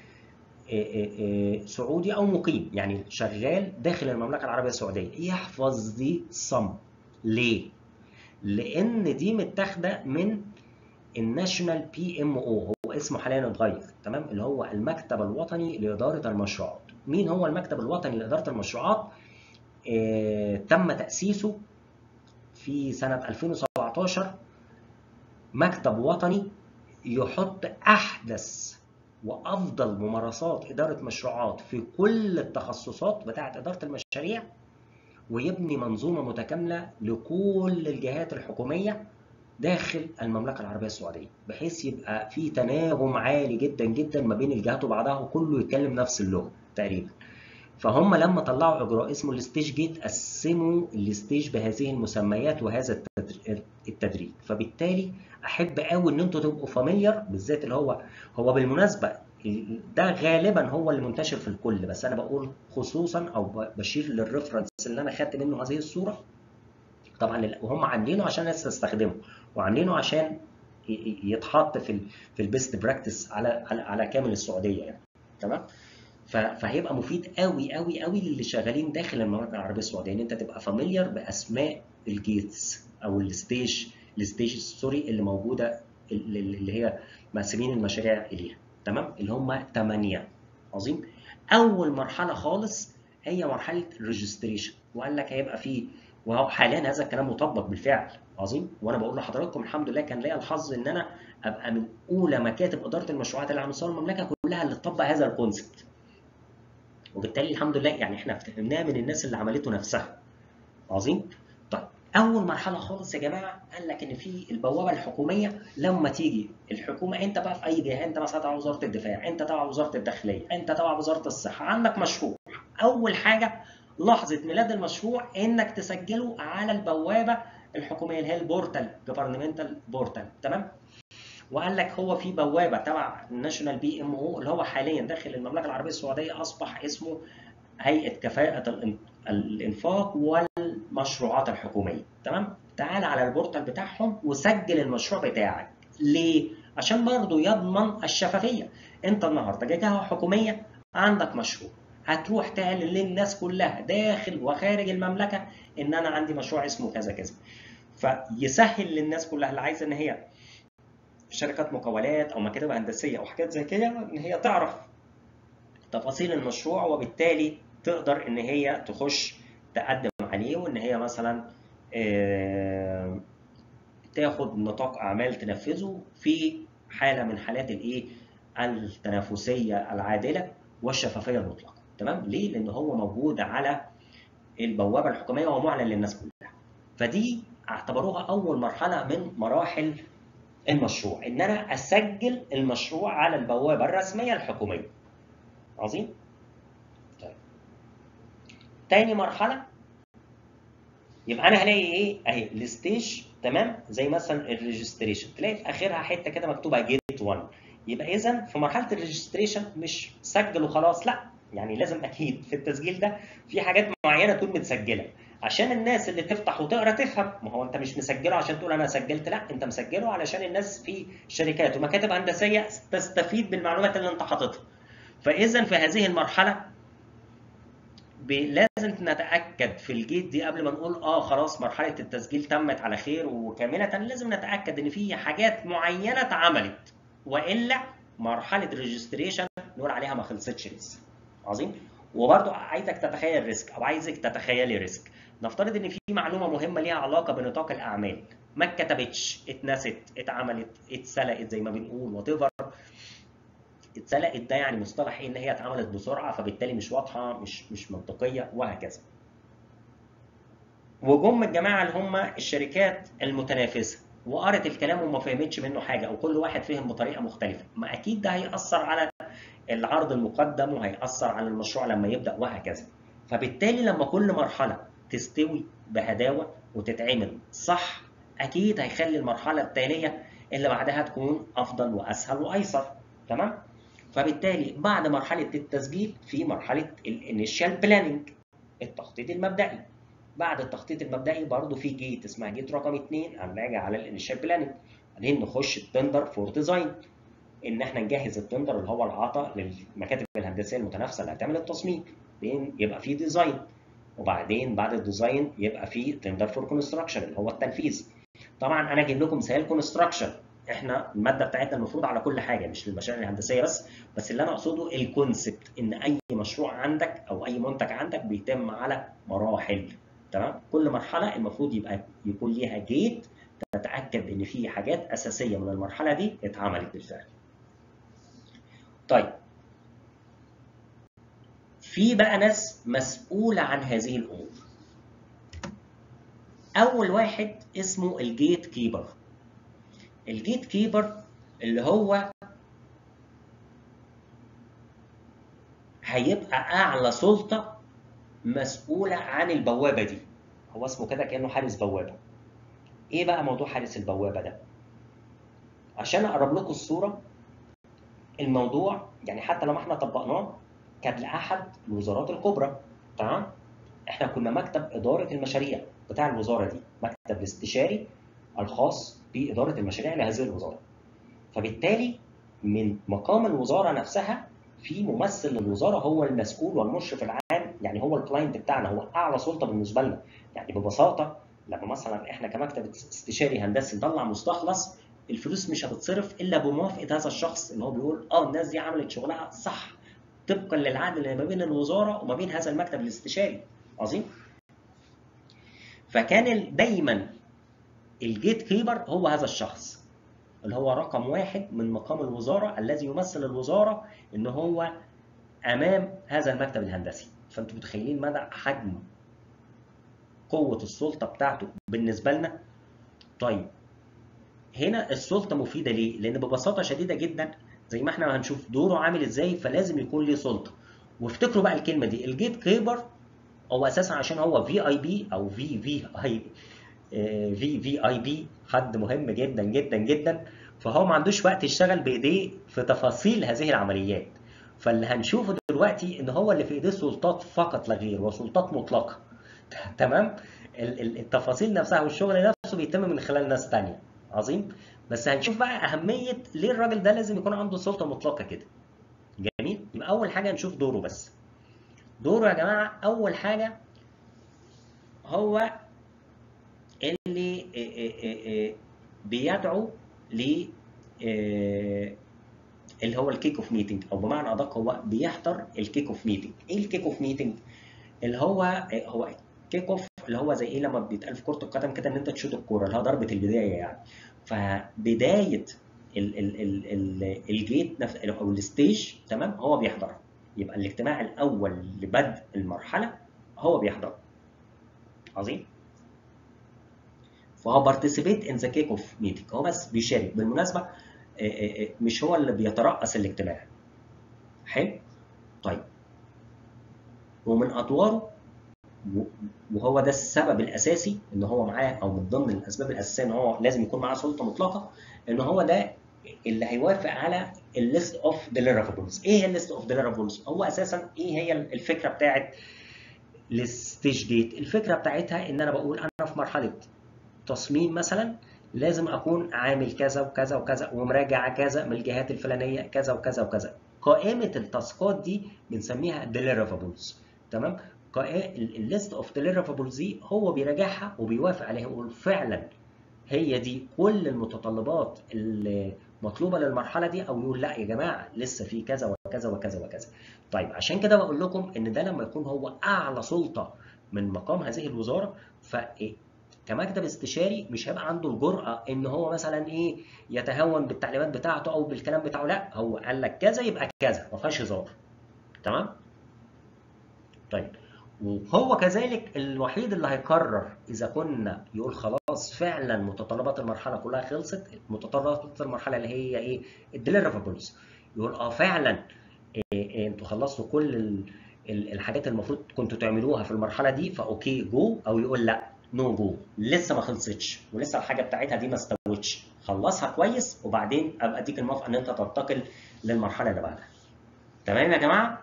سعودي أو مقيم يعني شغال داخل المملكة العربية السعودية يحفظ دي صم ليه؟ لأن دي متاخدة من الناشونال بي ام او هو اسمه حاليا اتغير تمام اللي هو المكتب الوطني لإدارة المشروعات. مين هو المكتب الوطني لإدارة المشروعات؟ آه تم تأسيسه في سنة 2017 مكتب وطني يحط أحدث وأفضل ممارسات إدارة مشروعات في كل التخصصات بتاعة إدارة المشاريع ويبني منظومة متكاملة لكل الجهات الحكومية داخل المملكة العربية السعودية بحيث يبقى في تناغم عالي جدا جدا ما بين الجهات وبعضها وكله يتكلم نفس اللغة تقريبا فهم لما طلعوا اجراء اسمه الستيج جيت قسموا الستيج بهذه المسميات وهذا التدريج فبالتالي احب قوي ان انتوا تبقوا فاميليار بالذات اللي هو هو بالمناسبه ده غالبا هو اللي منتشر في الكل بس انا بقول خصوصا او بشير للريفرنس اللي انا خدت منه هذه الصوره طبعا وهم عاملينه عشان الناس تستخدمه وعاملينه عشان يتحط في ال في البيست براكتس على على, على كامل السعوديه يعني تمام فهيبقى مفيد قوي قوي قوي للي شغالين داخل المملكه العربيه السعوديه ان انت تبقى فاميليار باسماء الجيتس او الستيج الستيج سوري اللي موجوده اللي هي مقسمين المشاريع اليها تمام اللي هم 8 عظيم اول مرحله خالص هي مرحله الريجستريشن وقال لك هيبقى فيه وهو حاليا هذا الكلام مطبق بالفعل عظيم وانا بقول لحضراتكم الحمد لله كان ليا الحظ ان انا ابقى من اولى مكاتب اداره المشروعات اللي على مستوى المملكه كلها اللي تطبق هذا الكونسبت وبالتالي الحمد لله يعني احنا فهمناها من الناس اللي عملته نفسها عظيم طيب اول مرحله خالص يا جماعه قال لك ان في البوابه الحكوميه لما تيجي الحكومه انت بقى في اي جهه انت مثلا تبع وزاره الدفاع انت تبع وزاره الداخليه انت تبع وزاره الصحه عندك مشروع اول حاجه لحظه ميلاد المشروع انك تسجله على البوابه الحكوميه اللي هي البورتال جفرنمنتال بورتال تمام وقال لك هو في بوابه تبع الناشونال بي ام او اللي هو حاليا داخل المملكه العربيه السعوديه اصبح اسمه هيئه كفاءه الانفاق والمشروعات الحكوميه تمام تعال على البورتال بتاعهم وسجل المشروع بتاعك ليه عشان برضه يضمن الشفافيه انت النهارده جهه حكوميه عندك مشروع هتروح تعلن للناس كلها داخل وخارج المملكه ان انا عندي مشروع اسمه كذا كذا فيسهل للناس كلها اللي عايزه ان هي شركات مقاولات او مكاتب هندسيه او حاجات زي كده ان هي تعرف تفاصيل المشروع وبالتالي تقدر ان هي تخش تقدم عليه وان هي مثلا تاخد نطاق اعمال تنفذه في حاله من حالات الايه التنافسيه العادله والشفافيه المطلقه تمام ليه لان هو موجود على البوابه الحكوميه ومعلن للناس كلها فدي اعتبروها اول مرحله من مراحل المشروع ان انا اسجل المشروع على البوابه الرسميه الحكوميه عظيم طيب تاني مرحله يبقى انا هلاقي ايه اهي الستيج تمام زي مثلا الريجستريشن تلاقي في اخرها حته كده مكتوبه جيت 1 يبقى اذا في مرحله الريجستريشن مش سجل وخلاص لا يعني لازم اكيد في التسجيل ده في حاجات معينه تكون متسجله عشان الناس اللي تفتح وتقرا تفهم ما هو انت مش مسجله عشان تقول انا سجلت لا انت مسجله علشان الناس في شركات ومكاتب هندسيه تستفيد بالمعلومات اللي انت حاططها فاذا في هذه المرحله لازم نتاكد في الجيت دي قبل ما نقول اه خلاص مرحله التسجيل تمت على خير وكامله لازم نتاكد ان في حاجات معينه اتعملت والا مرحله الريجستريشن نقول عليها ما خلصتش لسه عظيم وبرضو عايزك تتخيل ريسك او عايزك تتخيلي ريسك نفترض ان في معلومه مهمه ليها علاقه بنطاق الاعمال ما اتكتبتش اتنست اتعملت اتسلقت زي ما بنقول وات ايفر اتسلقت ده يعني مصطلح ايه ان هي اتعملت بسرعه فبالتالي مش واضحه مش مش منطقيه وهكذا وجم الجماعه اللي هم الشركات المتنافسه وقرت الكلام وما فهمتش منه حاجه او كل واحد فهم بطريقه مختلفه ما اكيد ده هياثر على العرض المقدم وهياثر على المشروع لما يبدا وهكذا فبالتالي لما كل مرحله تستوي بهداوه وتتعمل صح اكيد هيخلي المرحله التاليه اللي بعدها تكون افضل واسهل وايسر تمام فبالتالي بعد مرحله التسجيل في مرحله الانيشال بلاننج التخطيط المبدئي بعد التخطيط المبدئي برضه في جيت اسمها جيت رقم 2 اما اجي على الانيشال بلاننج بعدين نخش التندر فور ديزاين ان احنا نجهز التندر اللي هو العطاء للمكاتب الهندسيه المتنافسه اللي هتعمل التصميم بعدين يبقى في ديزاين وبعدين بعد الديزاين يبقى في تندر فور كونستراكشن اللي هو التنفيذ طبعا انا اجيب لكم مثال كونستراكشن احنا الماده بتاعتنا المفروض على كل حاجه مش للمشاريع الهندسيه بس بس اللي انا اقصده الكونسبت ان اي مشروع عندك او اي منتج عندك بيتم على مراحل تمام كل مرحله المفروض يبقى يكون ليها جيت تتاكد ان في حاجات اساسيه من المرحله دي اتعملت بالفعل طيب في بقى ناس مسؤولة عن هذه الأمور. أول واحد اسمه الجيت كيبر. الجيت كيبر اللي هو هيبقى أعلى سلطة مسؤولة عن البوابة دي. هو اسمه كده كأنه حارس بوابة. إيه بقى موضوع حارس البوابة ده؟ عشان أقرب لكم الصورة الموضوع يعني حتى لما احنا طبقناه كان لاحد الوزارات الكبرى تمام احنا كنا مكتب اداره المشاريع بتاع الوزاره دي مكتب الاستشاري الخاص باداره المشاريع لهذه الوزاره فبالتالي من مقام الوزاره نفسها في ممثل للوزاره هو المسؤول والمشرف العام يعني هو الكلاينت بتاعنا هو اعلى سلطه بالنسبه لنا يعني ببساطه لما مثلا احنا كمكتب استشاري هندسي نطلع مستخلص الفلوس مش هتتصرف الا بموافقه هذا الشخص اللي هو بيقول اه الناس دي عملت شغلها صح طبقا للعقد اللي ما بين الوزاره وما بين هذا المكتب الاستشاري عظيم فكان دايما الجيت كيبر هو هذا الشخص اللي هو رقم واحد من مقام الوزاره الذي يمثل الوزاره ان هو امام هذا المكتب الهندسي فانتم متخيلين مدى حجم قوه السلطه بتاعته بالنسبه لنا طيب هنا السلطه مفيده ليه لان ببساطه شديده جدا زي ما احنا هنشوف دوره عامل ازاي فلازم يكون ليه سلطه وافتكروا بقى الكلمه دي الجيت كيبر هو اساسا عشان هو في اي بي او في في اي في في اي بي حد مهم جدا جدا جدا فهو ما عندوش وقت يشتغل بايديه في تفاصيل هذه العمليات فاللي هنشوفه دلوقتي ان هو اللي في ايديه سلطات فقط لا غير وسلطات مطلقه تمام التفاصيل نفسها والشغل نفسه بيتم من خلال ناس تانية عظيم بس هنشوف بقى اهميه ليه الراجل ده لازم يكون عنده سلطه مطلقه كده جميل يبقى اول حاجه نشوف دوره بس دوره يا جماعه اول حاجه هو اللي بيدعو ل اللي هو الكيك اوف ميتنج او بمعنى ادق هو بيحضر الكيك اوف ميتنج ايه الكيك اوف ميتنج اللي هو هو كيك اوف اللي هو زي ايه لما بيتقال في كره القدم كده ان انت تشوط الكوره اللي هو ضربه البدايه يعني فبدايه ال ال ال ال الجيت نفس او الستيج تمام هو بيحضر يبقى الاجتماع الاول لبدء المرحله هو بيحضر عظيم فهو بارتيسيبيت ان ذا كيك اوف ميتنج هو بس بيشارك بالمناسبه مش هو اللي بيترأس الاجتماع حلو طيب ومن ادواره وهو ده السبب الاساسي ان هو معاه او من ضمن الاسباب الاساسيه ان هو لازم يكون معاه سلطه مطلقه ان هو ده اللي هيوافق على الليست اوف ديليفربلز ايه هي الليست اوف ديليفربلز هو اساسا ايه هي الفكره بتاعت الستيج ديت الفكره بتاعتها ان انا بقول انا في مرحله تصميم مثلا لازم اكون عامل كذا وكذا وكذا ومراجع كذا من الجهات الفلانيه كذا وكذا وكذا قائمه التاسكات دي بنسميها deliverables تمام الليست اوف deliverables دي هو بيراجعها وبيوافق عليها ويقول فعلا هي دي كل المتطلبات المطلوبه للمرحله دي او يقول لا يا جماعه لسه في كذا وكذا وكذا وكذا طيب عشان كده بقول لكم ان ده لما يكون هو اعلى سلطه من مقام هذه الوزاره ف كمكتب استشاري مش هيبقى عنده الجرأة ان هو مثلا ايه يتهون بالتعليمات بتاعته او بالكلام بتاعه لا هو قال لك كذا يبقى كذا ما فيهاش هزار تمام طيب وهو كذلك الوحيد اللي هيقرر اذا كنا يقول خلاص فعلا متطلبات المرحله كلها خلصت متطلبات المرحله اللي هي ايه الديليفربلز يقول اه فعلا إيه إيه انتوا خلصتوا كل الحاجات المفروض كنتوا تعملوها في المرحله دي فاوكي جو او يقول لا نو جو لسه ما خلصتش ولسه الحاجه بتاعتها دي ما استوتش خلصها كويس وبعدين ابقى اديك الموافقه ان انت تنتقل للمرحله اللي بعدها تمام يا جماعه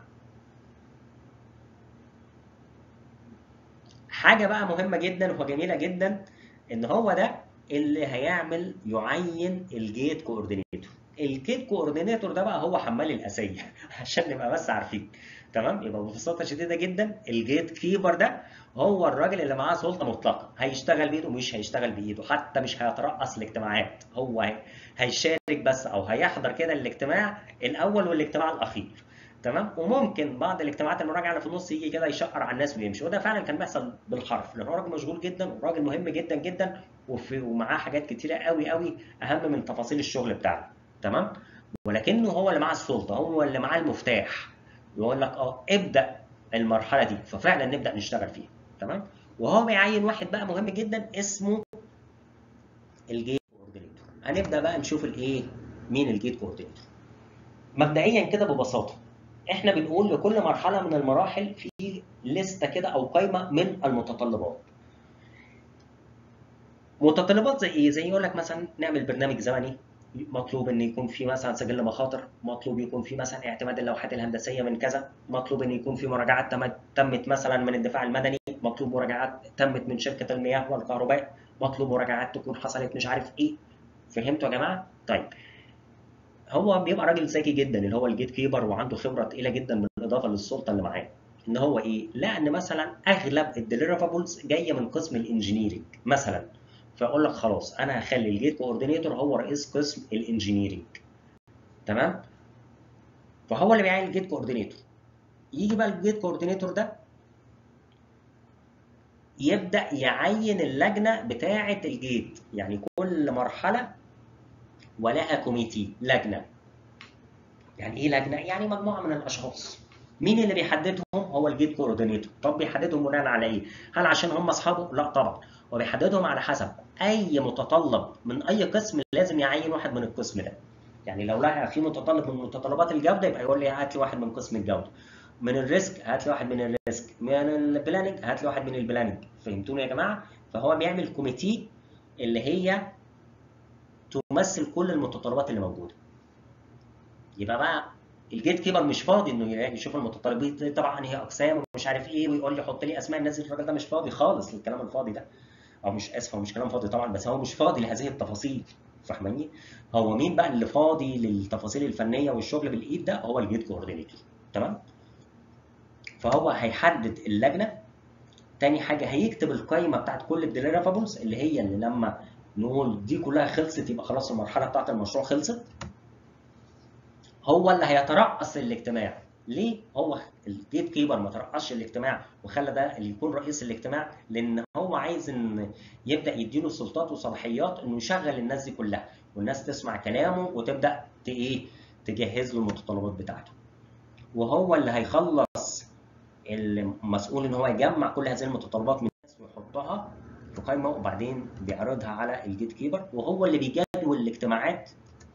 حاجه بقى مهمه جدا وجميله جدا ان هو ده اللي هيعمل يعين الجيت كوردينيتور الجيت كوردينيتور ده بقى هو حمال الاسيه عشان نبقى بس عارفين تمام يبقى ببساطه شديده جدا الجيت كيبر ده هو الراجل اللي معاه سلطه مطلقه هيشتغل بايده مش هيشتغل بايده حتى مش هيترأس الاجتماعات هو هيشارك بس او هيحضر كده الاجتماع الاول والاجتماع الاخير تمام وممكن بعض الاجتماعات المراجعه اللي في النص يجي كده يشقر على الناس ويمشي وده فعلا كان بيحصل بالحرف لان هو راجل مشغول جدا وراجل مهم جدا جدا ومعاه حاجات كتيره قوي قوي اهم من تفاصيل الشغل بتاعه تمام ولكنه هو اللي معاه السلطه هو اللي معاه المفتاح يقول لك اه ابدا المرحله دي ففعلا نبدا نشتغل فيها تمام وهو بيعين واحد بقى مهم جدا اسمه الجيت كوردينيتور هنبدا بقى نشوف الايه مين الجيت كوردينيتور مبدئيا كده ببساطه احنا بنقول لكل مرحله من المراحل في لسته كده او قائمه من المتطلبات متطلبات زي ايه زي يقول لك مثلا نعمل برنامج زمني مطلوب ان يكون في مثلا سجل مخاطر مطلوب يكون في مثلا اعتماد اللوحات الهندسيه من كذا مطلوب ان يكون في مراجعات تمت مثلا من الدفاع المدني مطلوب مراجعات تمت من شركه المياه والكهرباء مطلوب مراجعات تكون حصلت مش عارف ايه فهمتوا يا جماعه طيب هو بيبقى راجل ذكي جدا اللي هو الجيت كيبر وعنده خبره تقيله جدا بالاضافه للسلطه اللي معاه ان هو ايه لان مثلا اغلب الديليفربلز جايه من قسم الانجينيرنج مثلا فاقول لك خلاص انا هخلي الجيت كوردينيتور هو رئيس قسم الانجينيرنج تمام فهو اللي بيعين الجيت كوردينيتور يجي بقى الجيت كوردينيتور ده يبدا يعين اللجنه بتاعه الجيت يعني كل مرحله ولها كوميتي لجنه يعني ايه لجنه يعني مجموعه من الاشخاص مين اللي بيحددهم هو الجيت كوردينيتور طب بيحددهم بناء على ايه هل عشان هم اصحابه لا طبعا هو بيحددهم على حسب اي متطلب من اي قسم لازم يعين واحد من القسم ده يعني لو لقى في متطلب من متطلبات الجوده يبقى يقول لي هات لي واحد من قسم الجوده من الريسك هات لي واحد من الريسك من البلاننج هات لي واحد من البلاننج فهمتوني يا جماعه فهو بيعمل كوميتي اللي هي تمثل كل المتطلبات اللي موجوده يبقى بقى الجيت كيبر مش فاضي انه يشوف المتطلبات دي طبعا هي اقسام ومش عارف ايه ويقول لي حط لي اسماء الناس دي الراجل ده مش فاضي خالص للكلام الفاضي ده او مش اسف هو مش كلام فاضي طبعا بس هو مش فاضي لهذه التفاصيل فاهماني هو مين بقى اللي فاضي للتفاصيل الفنيه والشغل بالايد ده هو الجيت كوردينيتور تمام فهو هيحدد اللجنه تاني حاجه هيكتب القائمه بتاعت كل الديليفرابلز اللي هي اللي لما نقول دي كلها خلصت يبقى خلاص المرحله بتاعت المشروع خلصت هو اللي هيترأس الاجتماع ليه هو الجيت كيبر ما ترأسش الاجتماع وخلى ده اللي يكون رئيس الاجتماع لان هو عايز ان يبدا يديله سلطات وصلاحيات انه يشغل الناس دي كلها والناس تسمع كلامه وتبدا ايه تجهز له المتطلبات بتاعته وهو اللي هيخلص المسؤول ان هو يجمع كل هذه المتطلبات من الناس ويحطها في قائمه وبعدين بيعرضها على الجيت كيبر وهو اللي بيجدول الاجتماعات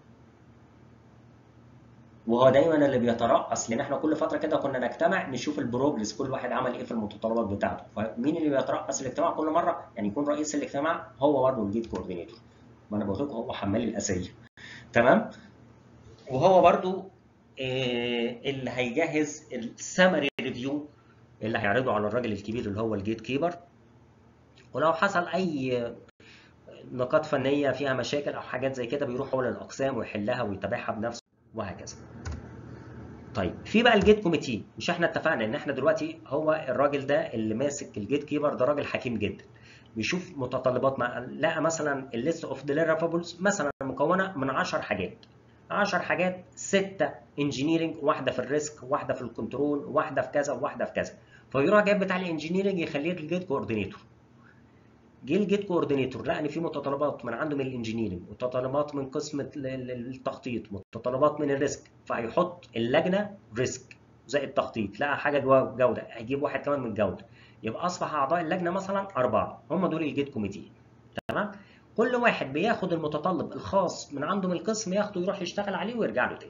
وهو دايما اللي بيترأس لان احنا كل فتره كده كنا نجتمع نشوف البروجرس كل واحد عمل ايه في المتطلبات بتاعته فمين اللي بيترأس الاجتماع كل مره يعني يكون رئيس الاجتماع هو برضه الجيت كوردينيتور ما انا بقول لكم هو حمال الاسيه تمام وهو برضه إيه اللي هيجهز السمري ريفيو اللي هيعرضه على الراجل الكبير اللي هو الجيت كيبر ولو حصل اي نقاط فنيه فيها مشاكل او حاجات زي كده بيروح هو للاقسام ويحلها ويتابعها بنفسه وهكذا. طيب في بقى الجيت كوميتي مش احنا اتفقنا ان احنا دلوقتي هو الراجل ده اللي ماسك الجيت كيبر ده راجل حكيم جدا. بيشوف متطلبات ما لقى مثلا الليست اوف ديليفرابلز مثلا مكونه من 10 حاجات. 10 حاجات 6 انجينيرنج واحده في الريسك واحده في الكنترول واحده في كذا وواحده في كذا. فيروح جايب بتاع الانجينيرنج يخليه الجيت كوردينيتور. جه الجيت كوردينيتور لقى ان في متطلبات من عنده من الانجينيرنج متطلبات من قسم التخطيط متطلبات من الريسك فهيحط اللجنه ريسك زي التخطيط لقى حاجه جوه جوده هيجيب واحد كمان من الجوده يبقى اصبح اعضاء اللجنه مثلا اربعه هم دول الجيت كوميتي تمام كل واحد بياخد المتطلب الخاص من عنده من القسم ياخده يروح يشتغل عليه ويرجع له تاني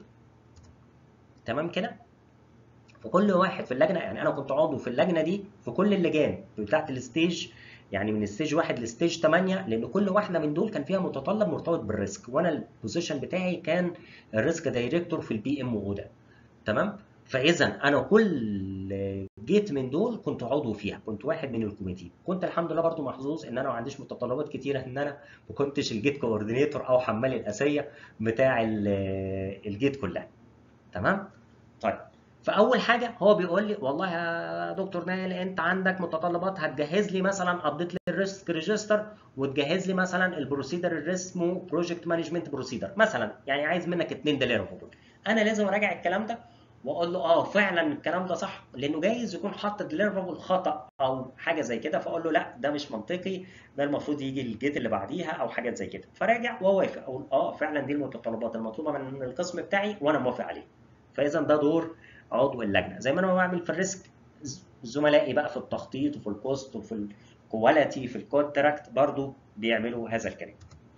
تمام كده فكل واحد في اللجنه يعني انا كنت عضو في اللجنه دي في كل اللجان بتاعت الستيج يعني من ستيج 1 لستيج 8 لان كل واحده من دول كان فيها متطلب مرتبط بالريسك وانا البوزيشن بتاعي كان الريسك دايركتور في البي ام او ده تمام فاذا انا كل جيت من دول كنت عضو فيها كنت واحد من الكوميتي كنت الحمد لله برضو محظوظ ان انا ما عنديش متطلبات كتيره ان انا ما كنتش الجيت كوردينيتور او حمال الاسيه بتاع الجيت كلها تمام طيب فاول حاجه هو بيقول لي والله يا دكتور نايل انت عندك متطلبات هتجهز لي مثلا ابديت للريسك ريجستر وتجهز لي مثلا البروسيدر اللي اسمه بروجكت مانجمنت بروسيدر مثلا يعني عايز منك اثنين ديليفربل انا لازم اراجع الكلام ده واقول له اه فعلا الكلام ده صح لانه جايز يكون حاطط ديليفربل خطا او حاجه زي كده فاقول له لا ده مش منطقي ده المفروض يجي الجيت اللي بعديها او حاجات زي كده فراجع واوافق اقول اه فعلا دي المتطلبات المطلوبه من القسم بتاعي وانا موافق عليه فاذا ده دور عضو اللجنه زي ما انا بعمل في الريسك زملائي بقى في التخطيط وفي الكوست وفي الكواليتي في الكونتراكت برضو بيعملوا هذا الكلام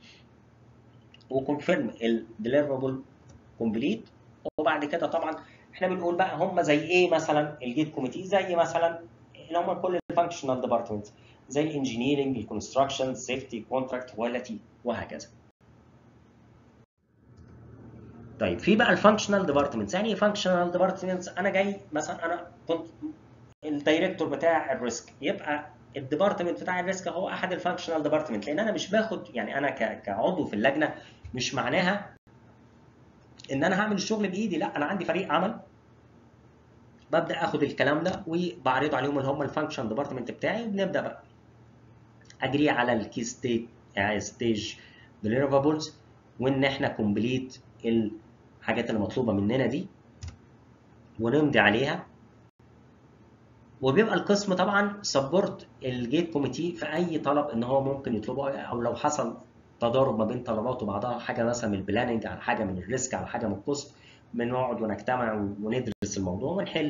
وكونفيرم الديليفربل كومبليت وبعد كده طبعا احنا بنقول بقى هم زي ايه مثلا الجيت كوميتي زي مثلا اللي هم كل الفانكشنال ديبارتمنتس زي الانجينيرنج الكونستراكشن سيفتي كونتراكت كواليتي وهكذا طيب في بقى الفانكشنال ديبارتمنتس يعني ايه فانكشنال ديبارتمنتس انا جاي مثلا انا كنت الدايركتور بتاع الريسك يبقى الديبارتمنت بتاع الريسك هو احد الفانكشنال ديبارتمنت لان انا مش باخد يعني انا كعضو في اللجنه مش معناها ان انا هعمل الشغل بايدي لا انا عندي فريق عمل ببدا اخد الكلام ده وبعرضه عليهم اللي هم الفانكشن ديبارتمنت بتاعي وبنبدا بقى اجري على الكي ستيت ستيج ديليفرابلز وان احنا كومبليت الحاجات اللي مطلوبه مننا دي ونمضي عليها وبيبقى القسم طبعا سبورت الجيت كوميتي في اي طلب ان هو ممكن يطلبه او لو حصل تضارب ما بين طلبات وبعضها حاجه مثلا من البلاننج على حاجه من الريسك على حاجه من الكوست بنقعد ونجتمع وندرس الموضوع ونحل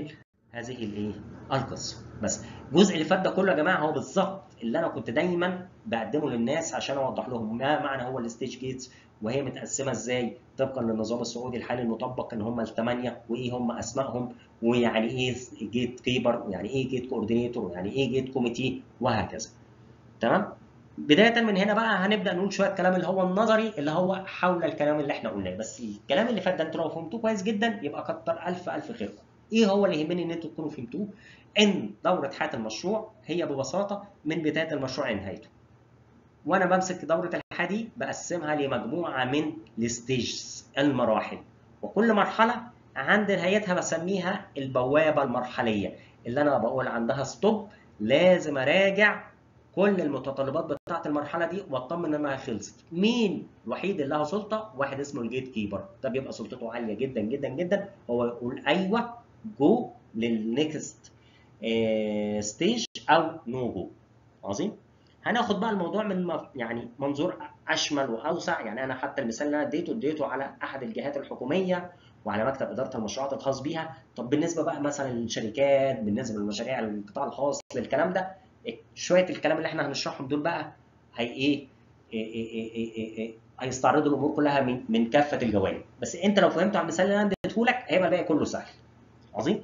هذه الايه القصه بس الجزء اللي فات ده كله يا جماعه هو بالظبط اللي انا كنت دايما بقدمه للناس عشان اوضح لهم ما معنى هو الستيج جيتس وهي متقسمه ازاي طبقا للنظام السعودي الحالي المطبق ان هم الثمانيه وايه هم اسمائهم ويعني ايه جيت كيبر ويعني ايه جيت كوردينيتور ويعني ايه جيت كوميتي وهكذا تمام بدايه من هنا بقى هنبدا نقول شويه كلام اللي هو النظري اللي هو حول الكلام اللي احنا قلناه بس الكلام اللي فات ده انتوا لو فهمتوه كويس جدا يبقى كتر الف الف خيركم ايه هو اللي يهمني ان انتوا تكونوا فهمتوه ان دوره حياه المشروع هي ببساطه من بدايه المشروع لنهايته وانا بمسك دوره الحياه دي بقسمها لمجموعه من الستيجز المراحل وكل مرحله عند نهايتها بسميها البوابه المرحليه اللي انا بقول عندها ستوب لازم اراجع كل المتطلبات بتاعه المرحله دي واطمن انها خلصت مين الوحيد اللي له سلطه واحد اسمه الجيت كيبر ده بيبقى سلطته عاليه جدا جدا جدا هو يقول ايوه جو للنكست ستيج او نو جو عظيم هناخد بقى الموضوع من يعني منظور اشمل واوسع يعني انا حتى المثال اللي انا اديته اديته على احد الجهات الحكوميه وعلى مكتب اداره المشروعات الخاص بيها طب بالنسبه بقى مثلا للشركات بالنسبه للمشاريع القطاع الخاص للكلام ده شويه الكلام اللي احنا هنشرحهم دول بقى هي ايه, إيه, إيه, إيه, إيه, إيه هيستعرضوا الامور كلها من من كافه الجوانب بس انت لو فهمت على المثال اللي انا اديته لك هيبقى الباقي كله سهل عظيم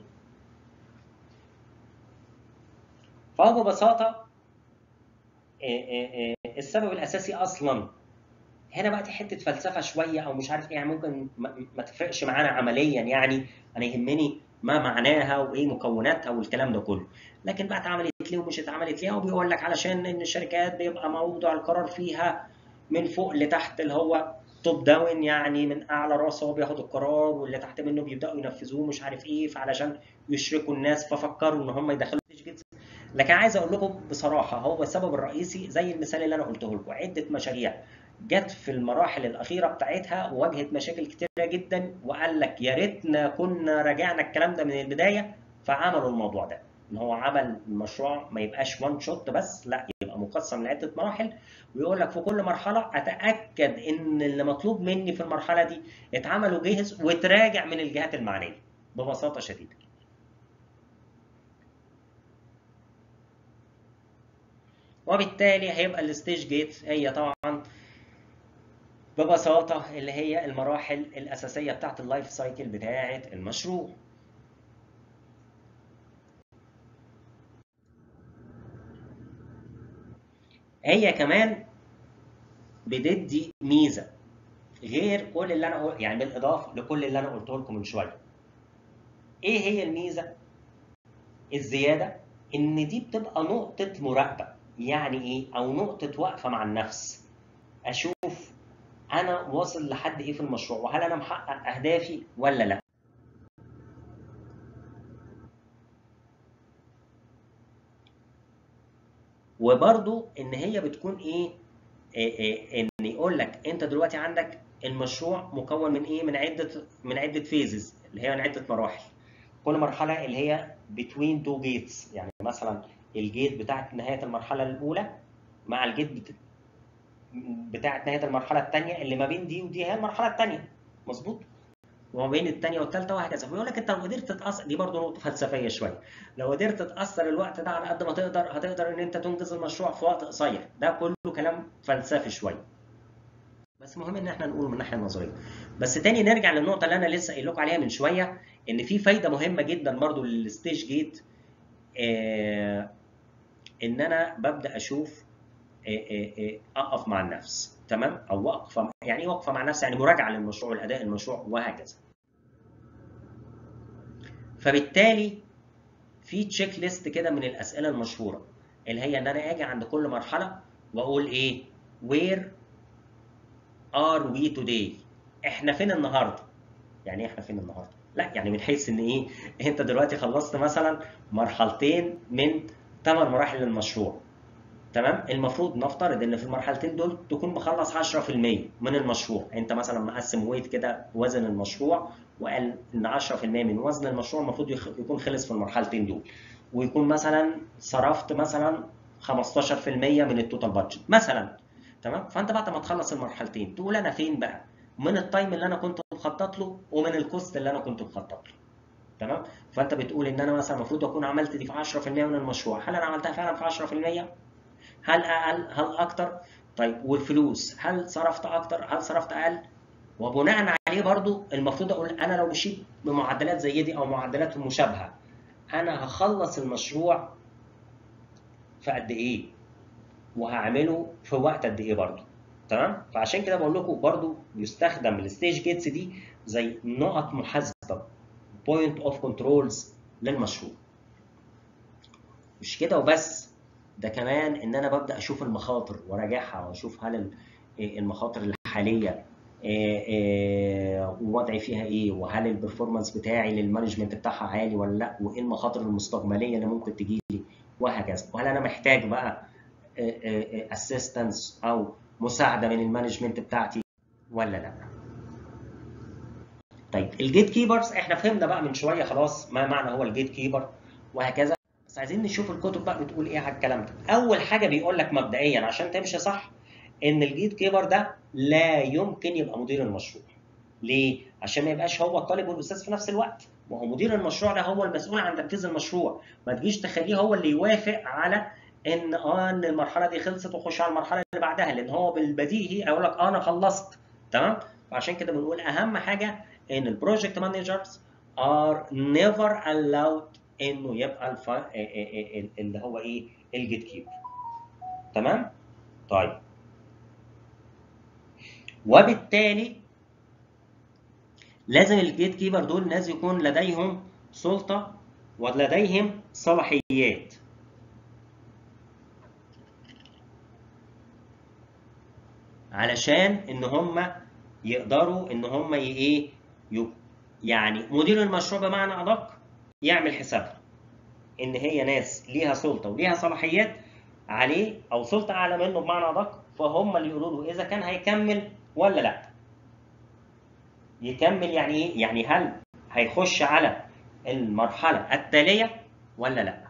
فهو ببساطه السبب الاساسي اصلا هنا بقى دي حته فلسفه شويه او مش عارف ايه يعني ممكن ما تفرقش معانا عمليا يعني انا يهمني ما معناها وايه مكوناتها والكلام ده كله لكن بقى اتعملت ليه ومش اتعملت ليه وبيقول لك علشان ان الشركات بيبقى موضوع القرار فيها من فوق لتحت اللي هو توب داون يعني من اعلى راس هو بياخد القرار واللي تحت منه بيبداوا ينفذوه مش عارف ايه فعلشان يشركوا الناس ففكروا ان هم يدخلوا تيجيتس لكن عايز اقول لكم بصراحه هو السبب الرئيسي زي المثال اللي انا قلته لكم عده مشاريع جت في المراحل الاخيره بتاعتها وواجهت مشاكل كتيره جدا وقال لك يا ريتنا كنا راجعنا الكلام ده من البدايه فعملوا الموضوع ده ان هو عمل المشروع ما يبقاش وان شوت بس لا يبقى مقسم لعده مراحل ويقول لك في كل مرحله اتاكد ان اللي مطلوب مني في المرحله دي اتعمل وجهز وتراجع من الجهات المعنيه ببساطه شديده وبالتالي هيبقى الستيج جيت هي طبعا ببساطة اللي هي المراحل الأساسية بتاعت اللايف سايكل بتاعة المشروع هي كمان بتدي ميزة غير كل اللي أنا قلت يعني بالإضافة لكل اللي أنا قلته لكم من شوية إيه هي الميزة؟ الزيادة إن دي بتبقى نقطة مراقبة يعني إيه؟ أو نقطة وقفة مع النفس أشوف انا واصل لحد ايه في المشروع وهل انا محقق اهدافي ولا لا وبرضو ان هي بتكون ايه, إيه, إيه ان يقول لك انت دلوقتي عندك المشروع مكون من ايه من عده من عده فيزز اللي هي من عده مراحل كل مرحله اللي هي بتوين تو جيتس يعني مثلا الجيت بتاعت نهايه المرحله الاولى مع الجيت بت... بتاعت نهايه المرحله الثانيه اللي ما بين دي ودي هي المرحله الثانيه مظبوط وما بين الثانيه والثالثه وهكذا فيقول لك انت لو قدرت تتاثر دي برضه نقطه فلسفيه شويه لو قدرت تتاثر الوقت ده على قد ما تقدر هتقدر ان انت تنجز المشروع في وقت قصير ده كله كلام فلسفي شويه بس مهم ان احنا نقول من الناحيه النظريه بس تاني نرجع للنقطه اللي انا لسه قايل لكم عليها من شويه ان في فايده مهمه جدا برضه للستيج جيت آه ان انا ببدا اشوف اقف مع النفس تمام او وقفه يعني ايه وقفه مع النفس يعني مراجعه للمشروع والاداء المشروع وهكذا فبالتالي في تشيك ليست كده من الاسئله المشهوره اللي هي ان انا اجي عند كل مرحله واقول ايه وير ار وي توداي احنا فين النهارده يعني ايه احنا فين النهارده لا يعني من حيث ان ايه انت دلوقتي خلصت مثلا مرحلتين من ثمان مراحل المشروع تمام المفروض نفترض ان في المرحلتين دول تكون مخلص 10% من المشروع انت مثلا مقسم ويت كده وزن المشروع وقال ان 10% من وزن المشروع المفروض يكون خلص في المرحلتين دول ويكون مثلا صرفت مثلا 15% من التوتال بادجت مثلا تمام فانت بعد ما تخلص المرحلتين تقول انا فين بقى من التايم اللي انا كنت مخطط له ومن الكوست اللي انا كنت مخطط له تمام فانت بتقول ان انا مثلا المفروض اكون عملت دي في 10% من المشروع هل انا عملتها فعلا في 10% هل اقل هل اكتر طيب والفلوس هل صرفت اكتر هل صرفت اقل وبناء عليه برضو المفروض اقول انا لو مشيت بمعدلات زي دي او معدلات مشابهه انا هخلص المشروع في قد ايه وهعمله في وقت قد ايه برضو تمام فعشان كده بقول لكم برضو يستخدم الستيج جيتس دي زي نقط محاسبه بوينت اوف كنترولز للمشروع مش كده وبس ده كمان ان انا ببدا اشوف المخاطر وراجعها واشوف هل المخاطر الحاليه ووضعي فيها ايه وهل البرفورمانس بتاعي للمانجمنت بتاعها عالي ولا لا وايه المخاطر المستقبليه اللي ممكن تجي لي وهكذا وهل انا محتاج بقى اسيستنس او مساعده من المانجمنت بتاعتي ولا لا طيب الجيت كيبرز احنا فهمنا بقى من شويه خلاص ما معنى هو الجيت كيبر وهكذا بس عايزين نشوف الكتب بقى بتقول ايه على الكلام ده اول حاجه بيقول لك مبدئيا عشان تمشي صح ان الجيت كيبر ده لا يمكن يبقى مدير المشروع ليه عشان ما يبقاش هو الطالب والاستاذ في نفس الوقت ما هو مدير المشروع ده هو المسؤول عن تنفيذ المشروع ما تجيش تخليه هو اللي يوافق على ان اه ان المرحله دي خلصت وخش على المرحله اللي بعدها لان هو بالبديهي هيقول لك اه انا خلصت تمام فعشان كده بنقول اهم حاجه ان البروجكت مانجرز ار نيفر allowed انه يبقى الف... اللي هو ايه الجيت كيبر تمام طيب وبالتالي لازم الجيت كيبر دول ناس يكون لديهم سلطه ولديهم صلاحيات علشان ان هم يقدروا ان هم ايه يعني مدير المشروع بمعنى ادق يعمل حسابها ان هي ناس ليها سلطه وليها صلاحيات عليه او سلطه اعلى منه بمعنى ادق فهم اللي يقولوا له اذا كان هيكمل ولا لا يكمل يعني ايه يعني هل هيخش على المرحله التاليه ولا لا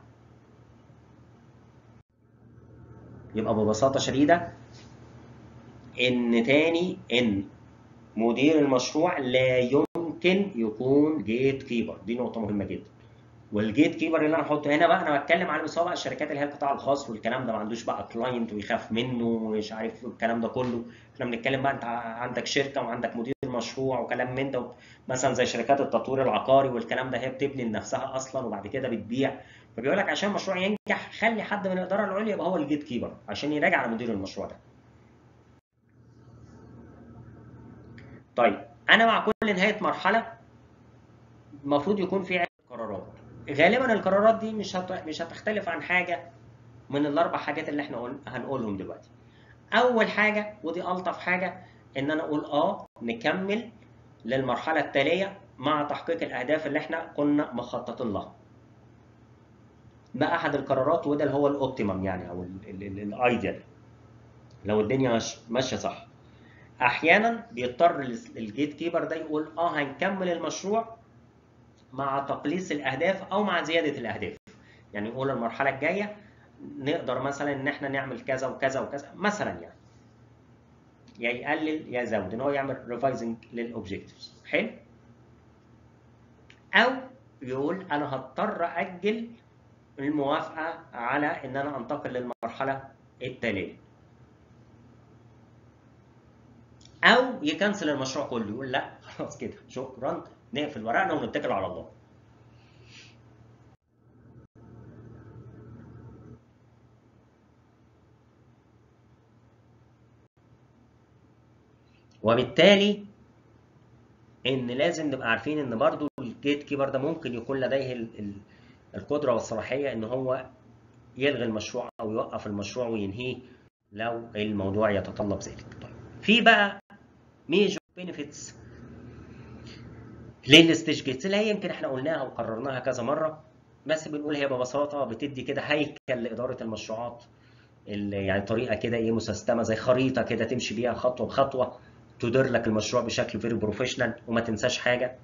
يبقى ببساطه شديده ان تاني ان مدير المشروع لا يمكن يكون جيت كيبر دي نقطه مهمه جدا والجيت كيبر اللي انا احطه هنا بقى انا بتكلم على مستوى بقى الشركات اللي هي القطاع الخاص والكلام ده ما عندوش بقى كلاينت ويخاف منه ومش عارف الكلام ده كله احنا بنتكلم بقى انت عندك شركه وعندك مدير مشروع وكلام من ده مثلا زي شركات التطوير العقاري والكلام ده هي بتبني لنفسها اصلا وبعد كده بتبيع فبيقول لك عشان المشروع ينجح خلي حد من الاداره العليا يبقى هو الجيت كيبر عشان يراجع على مدير المشروع ده طيب انا مع كل نهايه مرحله المفروض يكون في قرارات غالبا القرارات دي مش هت... مش هتختلف عن حاجه من الاربع حاجات اللي احنا قول... هنقولهم دلوقتي اول حاجه ودي الطف حاجه ان انا اقول اه نكمل للمرحله التاليه مع تحقيق الاهداف اللي احنا كنا مخططين لها ده احد القرارات وده اللي هو الاوبتيمم يعني او الايديال لو الدنيا ماشيه صح احيانا بيضطر الجيت كيبر ده يقول اه هنكمل المشروع مع تقليص الاهداف او مع زياده الاهداف يعني يقول المرحله الجايه نقدر مثلا ان احنا نعمل كذا وكذا وكذا مثلا يعني يا يقلل يا يزود ان هو يعمل ريفايزنج للاوبجكتيفز حلو او يقول انا هضطر اجل الموافقه على ان انا انتقل للمرحله التاليه او يكنسل المشروع كله يقول لا خلاص كده شكرا نقفل ورقنا ونتكل على الله وبالتالي ان لازم نبقى عارفين ان برضو الجيت كيبر ده ممكن يكون لديه القدره والصلاحيه ان هو يلغي المشروع او يوقف المشروع وينهيه لو الموضوع يتطلب ذلك طيب في بقى ميجر بينيفيتس للستيج جيتس اللي هي يمكن احنا قلناها وقررناها كذا مره بس بنقول هي ببساطه بتدي كده هيكل لاداره المشروعات يعني طريقه كده ايه مسستمه زي خريطه كده تمشي بيها خطوه بخطوه تدير لك المشروع بشكل فيري بروفيشنال وما تنساش حاجه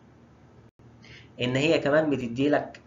ان هي كمان بتدي لك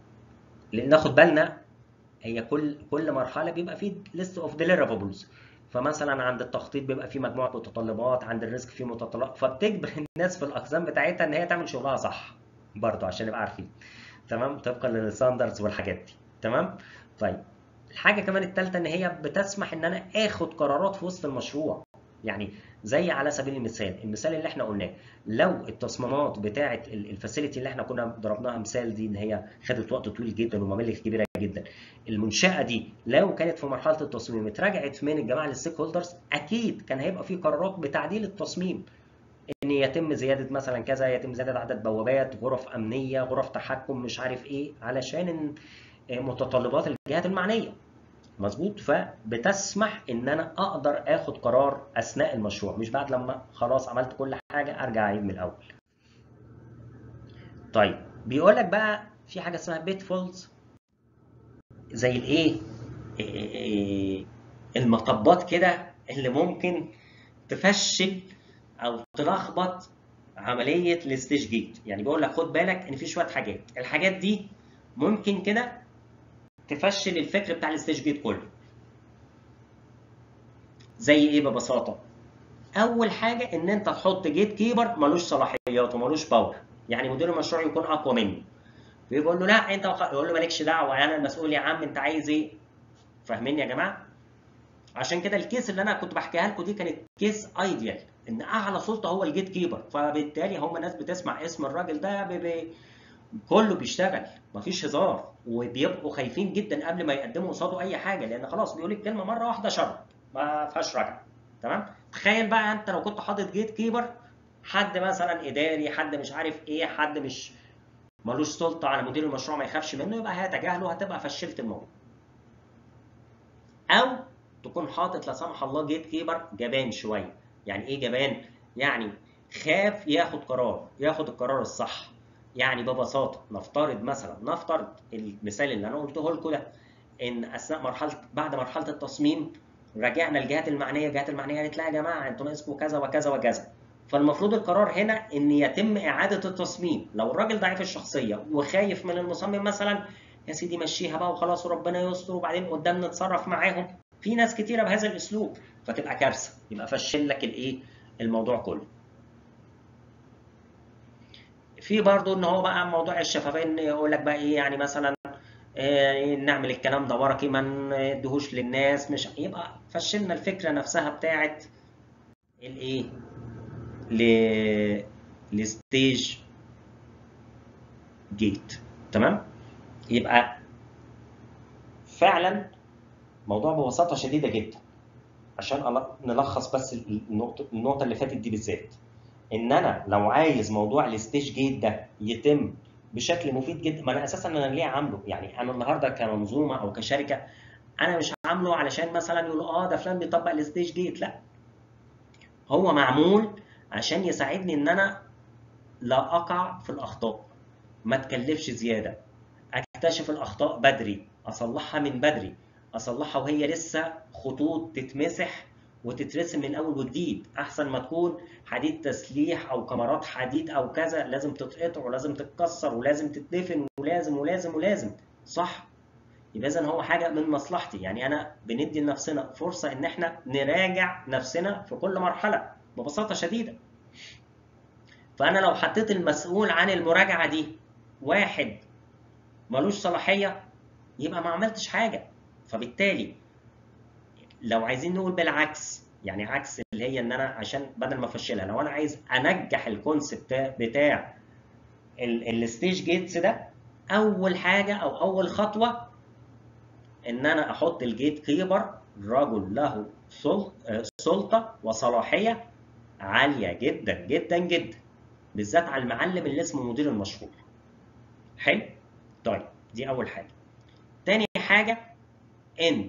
لان ناخد بالنا هي كل كل مرحله بيبقى فيه ليست اوف ديليفرابلز فمثلا عند التخطيط بيبقى فيه مجموعه متطلبات عند الريسك فيه متطلبات فبتجبر الناس في الاقسام بتاعتها ان هي تعمل شغلها صح برضه عشان نبقى عارفين تمام طبقا للستاندردز والحاجات دي تمام طيب الحاجه كمان الثالثه ان هي بتسمح ان انا اخد قرارات في وسط المشروع يعني زي على سبيل المثال المثال اللي احنا قلناه لو التصميمات بتاعه الفاسيلتي اللي احنا كنا ضربناها مثال دي ان هي خدت وقت طويل جدا ومبالغ كبيره جدا المنشاه دي لو كانت في مرحله التصميم اتراجعت من الجماعه الستيك هولدرز اكيد كان هيبقى في قرارات بتعديل التصميم ان يتم زياده مثلا كذا يتم زياده عدد بوابات غرف امنيه غرف تحكم مش عارف ايه علشان متطلبات الجهات المعنيه مظبوط فبتسمح ان انا اقدر اخد قرار اثناء المشروع مش بعد لما خلاص عملت كل حاجه ارجع اعيد من الاول طيب بيقول لك بقى في حاجه اسمها بيت فولز زي الايه المطبات كده اللي ممكن تفشل او تلخبط عمليه الستيج جيت يعني بيقول لك خد بالك ان في شويه حاجات الحاجات دي ممكن كده تفشل الفكر بتاع الستيج جيت كله زي ايه ببساطه اول حاجه ان انت تحط جيت كيبر ملوش صلاحيات وملوش باور يعني مدير المشروع يكون اقوى مني فيقول له لا انت وخ... يقول له مالكش دعوه انا المسؤول يا عم انت عايز ايه فاهمين يا جماعه عشان كده الكيس اللي انا كنت بحكيها لكم دي كانت كيس ايديال ان اعلى سلطه هو الجيت كيبر فبالتالي هم ناس بتسمع اسم الراجل ده ب... ب... كله بيشتغل مفيش هزار وبيبقوا خايفين جدا قبل ما يقدموا قصاده اي حاجه لان خلاص بيقول الكلمه مره واحده شرط ما فيهاش رجعه تمام تخيل بقى انت لو كنت حاطط جيت كيبر حد مثلا اداري حد مش عارف ايه حد مش ملوش سلطه على مدير المشروع ما يخافش منه يبقى هتجاهله هتبقى فشلت الموضوع او تكون حاطط لا سمح الله جيت كيبر جبان شويه يعني ايه جبان يعني خاف ياخد قرار ياخد القرار الصح يعني ببساطه نفترض مثلا نفترض المثال اللي انا قلته لكم ده ان اثناء مرحله بعد مرحله التصميم راجعنا الجهات المعنيه الجهات المعنيه قالت لا يا جماعه انتوا ناقصكم كذا وكذا وكذا فالمفروض القرار هنا ان يتم اعاده التصميم لو الراجل ضعيف الشخصيه وخايف من المصمم مثلا يا سيدي مشيها بقى وخلاص وربنا يستر وبعدين قدام نتصرف معاهم في ناس كتيره بهذا الاسلوب فتبقى كارثه يبقى فشل لك الايه الموضوع كله في برضه ان هو بقى موضوع الشفافيه ان يقول لك بقى ايه يعني مثلا إيه نعمل الكلام ده ورقي ما ندهوش للناس مش يبقى فشلنا الفكره نفسها بتاعت الايه ل لستيج جيت تمام يبقى فعلا موضوع ببساطه شديده جدا عشان نلخص بس النقطه النقطه اللي فاتت دي بالذات ان انا لو عايز موضوع الستيج جيت ده يتم بشكل مفيد جدا ما انا اساسا انا ليه عامله يعني انا النهارده كمنظومه او كشركه انا مش عامله علشان مثلا يقولوا اه ده فلان بيطبق الستيج جيت لا هو معمول عشان يساعدني ان انا لا اقع في الاخطاء ما اتكلفش زياده اكتشف الاخطاء بدري اصلحها من بدري اصلحها وهي لسه خطوط تتمسح وتترسم من اول وجديد احسن ما تكون حديد تسليح او كمرات حديد او كذا لازم تتقطع ولازم تتكسر ولازم تتدفن ولازم ولازم ولازم صح يبقى اذا هو حاجه من مصلحتي يعني انا بندي لنفسنا فرصه ان احنا نراجع نفسنا في كل مرحله ببساطه شديده فانا لو حطيت المسؤول عن المراجعه دي واحد ملوش صلاحيه يبقى ما عملتش حاجه فبالتالي لو عايزين نقول بالعكس يعني عكس اللي هي ان انا عشان بدل ما افشلها لو انا عايز انجح الكونسبت بتاع الستيج جيتس ده اول حاجه او اول خطوه ان انا احط الجيت كيبر رجل له سلطه وصلاحيه عاليه جدا جدا جدا بالذات على المعلم اللي اسمه مدير المشروع حلو طيب دي اول حاجه تاني حاجه ان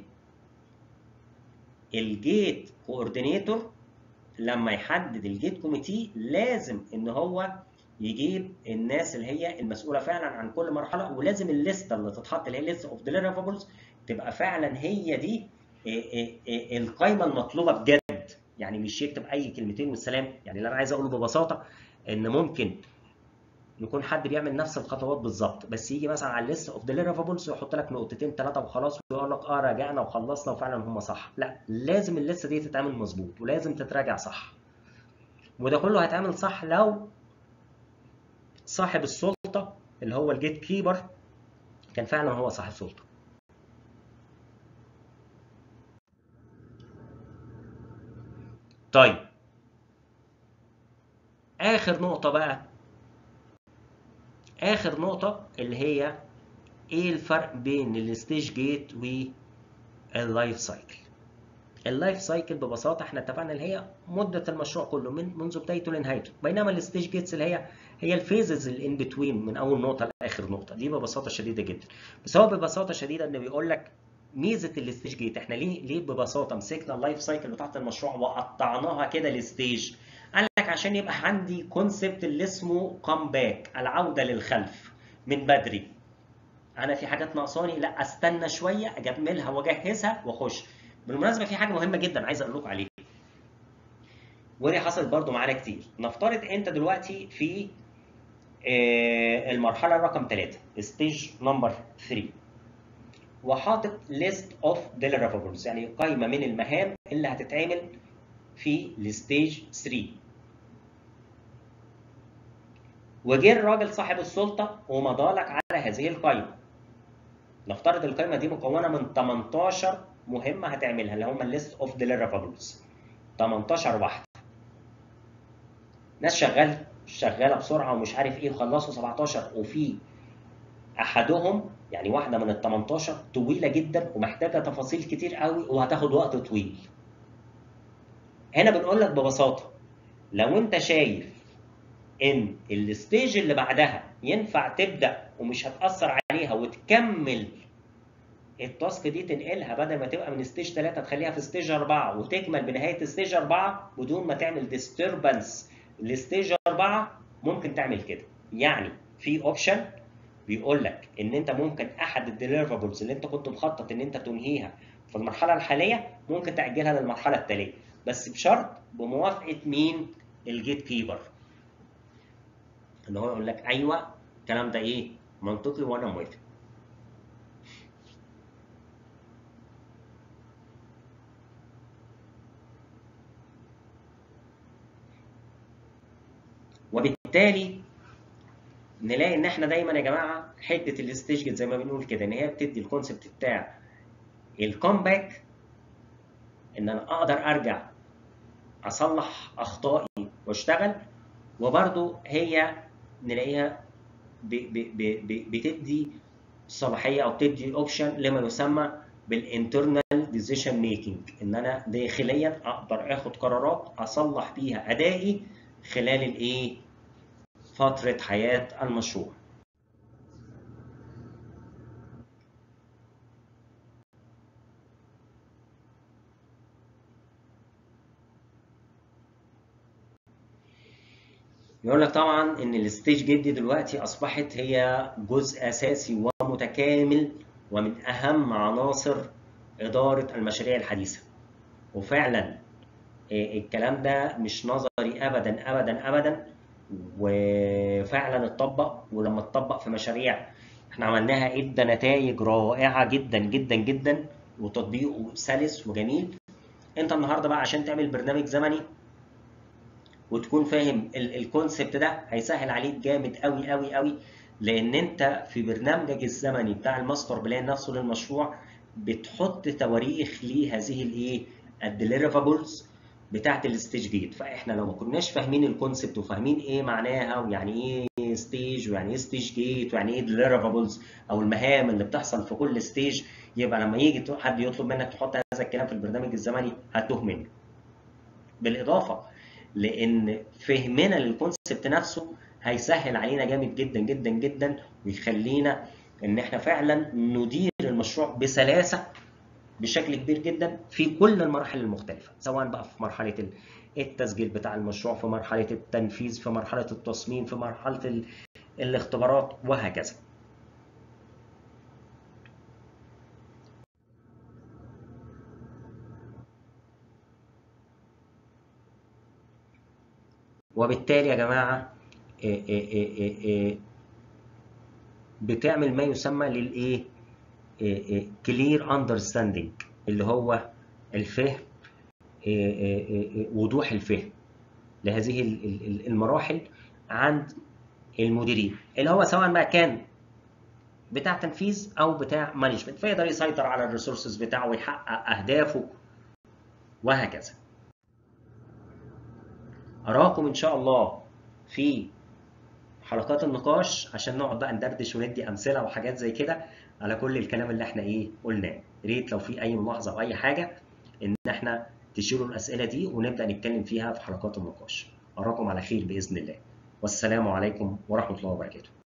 الجيت كوردينيتور لما يحدد الجيت كوميتي لازم ان هو يجيب الناس اللي هي المسؤوله فعلا عن كل مرحله ولازم الليسته اللي تتحط اللي هي ليست اوف ديليفربلز تبقى فعلا هي دي القائمه المطلوبه بجد يعني مش يكتب اي كلمتين والسلام يعني اللي انا عايز اقوله ببساطه ان ممكن يكون حد بيعمل نفس الخطوات بالظبط بس يجي مثلا على الليست اوف ديليفرابلز ويحط لك نقطتين ثلاثه وخلاص ويقول لك اه راجعنا وخلصنا وفعلا هم صح لا لازم الليست دي تتعمل مظبوط ولازم تتراجع صح وده كله هيتعمل صح لو صاحب السلطه اللي هو الجيت كيبر كان فعلا هو صاحب سلطه طيب اخر نقطه بقى اخر نقطه اللي هي ايه الفرق بين الستيج جيت واللايف سايكل اللايف سايكل ببساطه احنا اتفقنا اللي هي مده المشروع كله من منذ بدايته لنهايته بينما الستيج جيتس اللي هي هي الفيزز الان بتوين من اول نقطه لاخر نقطه دي ببساطه شديده جدا بس هو ببساطه شديده انه بيقول لك ميزه الستيج جيت احنا ليه ليه ببساطه مسكنا اللايف سايكل بتاعت المشروع وقطعناها كده لستيج قال لك عشان يبقى عندي كونسبت اللي اسمه باك العوده للخلف من بدري انا في حاجات ناقصاني لا استنى شويه اجملها واجهزها واخش بالمناسبه في حاجه مهمه جدا عايز اقول لكم عليها ودي حصلت برضو معانا كتير نفترض انت دلوقتي في المرحله رقم 3 ستيج نمبر 3 وحاطط ليست اوف deliverables يعني قائمه من المهام اللي هتتعمل في الستيج 3 وجه الراجل صاحب السلطه ومضى لك على هذه القائمه نفترض القائمه دي مكونه من 18 مهمه هتعملها اللي هم الليست اوف deliverables 18 واحده ناس شغاله شغاله بسرعه ومش عارف ايه خلصوا 17 وفي احدهم يعني واحده من ال 18 طويله جدا ومحتاجه تفاصيل كتير قوي وهتاخد وقت طويل هنا بنقول لك ببساطه لو انت شايف ان الستيج اللي بعدها ينفع تبدا ومش هتاثر عليها وتكمل التاسك دي تنقلها بدل ما تبقى من ستيج 3 تخليها في ستيج 4 وتكمل بنهايه ستيج 4 بدون ما تعمل ديستربنس لستيج 4 ممكن تعمل كده يعني في اوبشن بيقول لك ان انت ممكن احد الديليفربلز اللي انت كنت مخطط ان انت تنهيها في المرحله الحاليه ممكن تاجلها للمرحله التاليه بس بشرط بموافقه مين الجيت كيبر ان هو يقول لك ايوه الكلام ده ايه منطقي وانا موافق وبالتالي نلاقي ان احنا دايما يا جماعه حته الستيج زي ما بنقول كده ان هي بتدي الكونسبت بتاع الكومباك ان انا اقدر ارجع اصلح اخطائي واشتغل وبرضو هي نلاقيها ب ب ب ب بتدي صلاحيه او بتدي اوبشن لما يسمى بالانترنال ديسيشن ميكنج ان انا داخليا اقدر اخد قرارات اصلح بيها ادائي خلال الايه فتره حياه المشروع يقول لك طبعا ان الستيج جدي دلوقتي اصبحت هي جزء اساسي ومتكامل ومن اهم عناصر اداره المشاريع الحديثه وفعلا الكلام ده مش نظري ابدا ابدا ابدا وفعلا اتطبق ولما اتطبق في مشاريع احنا عملناها ادى نتائج رائعه جدا جدا جدا وتطبيقه سلس وجميل انت النهارده بقى عشان تعمل برنامج زمني وتكون فاهم الكونسبت ده هيسهل عليك جامد قوي قوي قوي لان انت في برنامجك الزمني بتاع الماستر بلان نفسه للمشروع بتحط تواريخ لهذه الايه الديليفرابلز بتاعت الستيج جيت فاحنا لو ما كناش فاهمين الكونسبت وفاهمين ايه معناها ويعني ايه ستيج ويعني ايه ستيج جيت ويعني ايه ديليفرابلز او المهام اللي بتحصل في كل ستيج يبقى لما يجي حد يطلب منك تحط هذا الكلام في البرنامج الزمني هتوه منه بالاضافه لان فهمنا للكونسبت نفسه هيسهل علينا جامد جدا جدا جدا ويخلينا ان احنا فعلا ندير المشروع بسلاسه بشكل كبير جدا في كل المراحل المختلفه سواء بقى في مرحله التسجيل بتاع المشروع في مرحله التنفيذ في مرحله التصميم في مرحله الاختبارات وهكذا وبالتالي يا جماعه بتعمل ما يسمى للايه كلير اندرستاندينج اللي هو الفهم وضوح الفهم لهذه المراحل عند المديرين اللي هو سواء بقى كان بتاع تنفيذ او بتاع مانجمنت فيقدر يسيطر على الريسورسز بتاعه ويحقق اهدافه وهكذا اراكم ان شاء الله في حلقات النقاش عشان نقعد بقى ندردش وندي امثله وحاجات زي كده على كل الكلام اللي احنا ايه قلناه ريت لو في اي ملاحظه او اي حاجه ان احنا تشيلوا الاسئله دي ونبدا نتكلم فيها في حلقات النقاش اراكم على خير باذن الله والسلام عليكم ورحمه الله وبركاته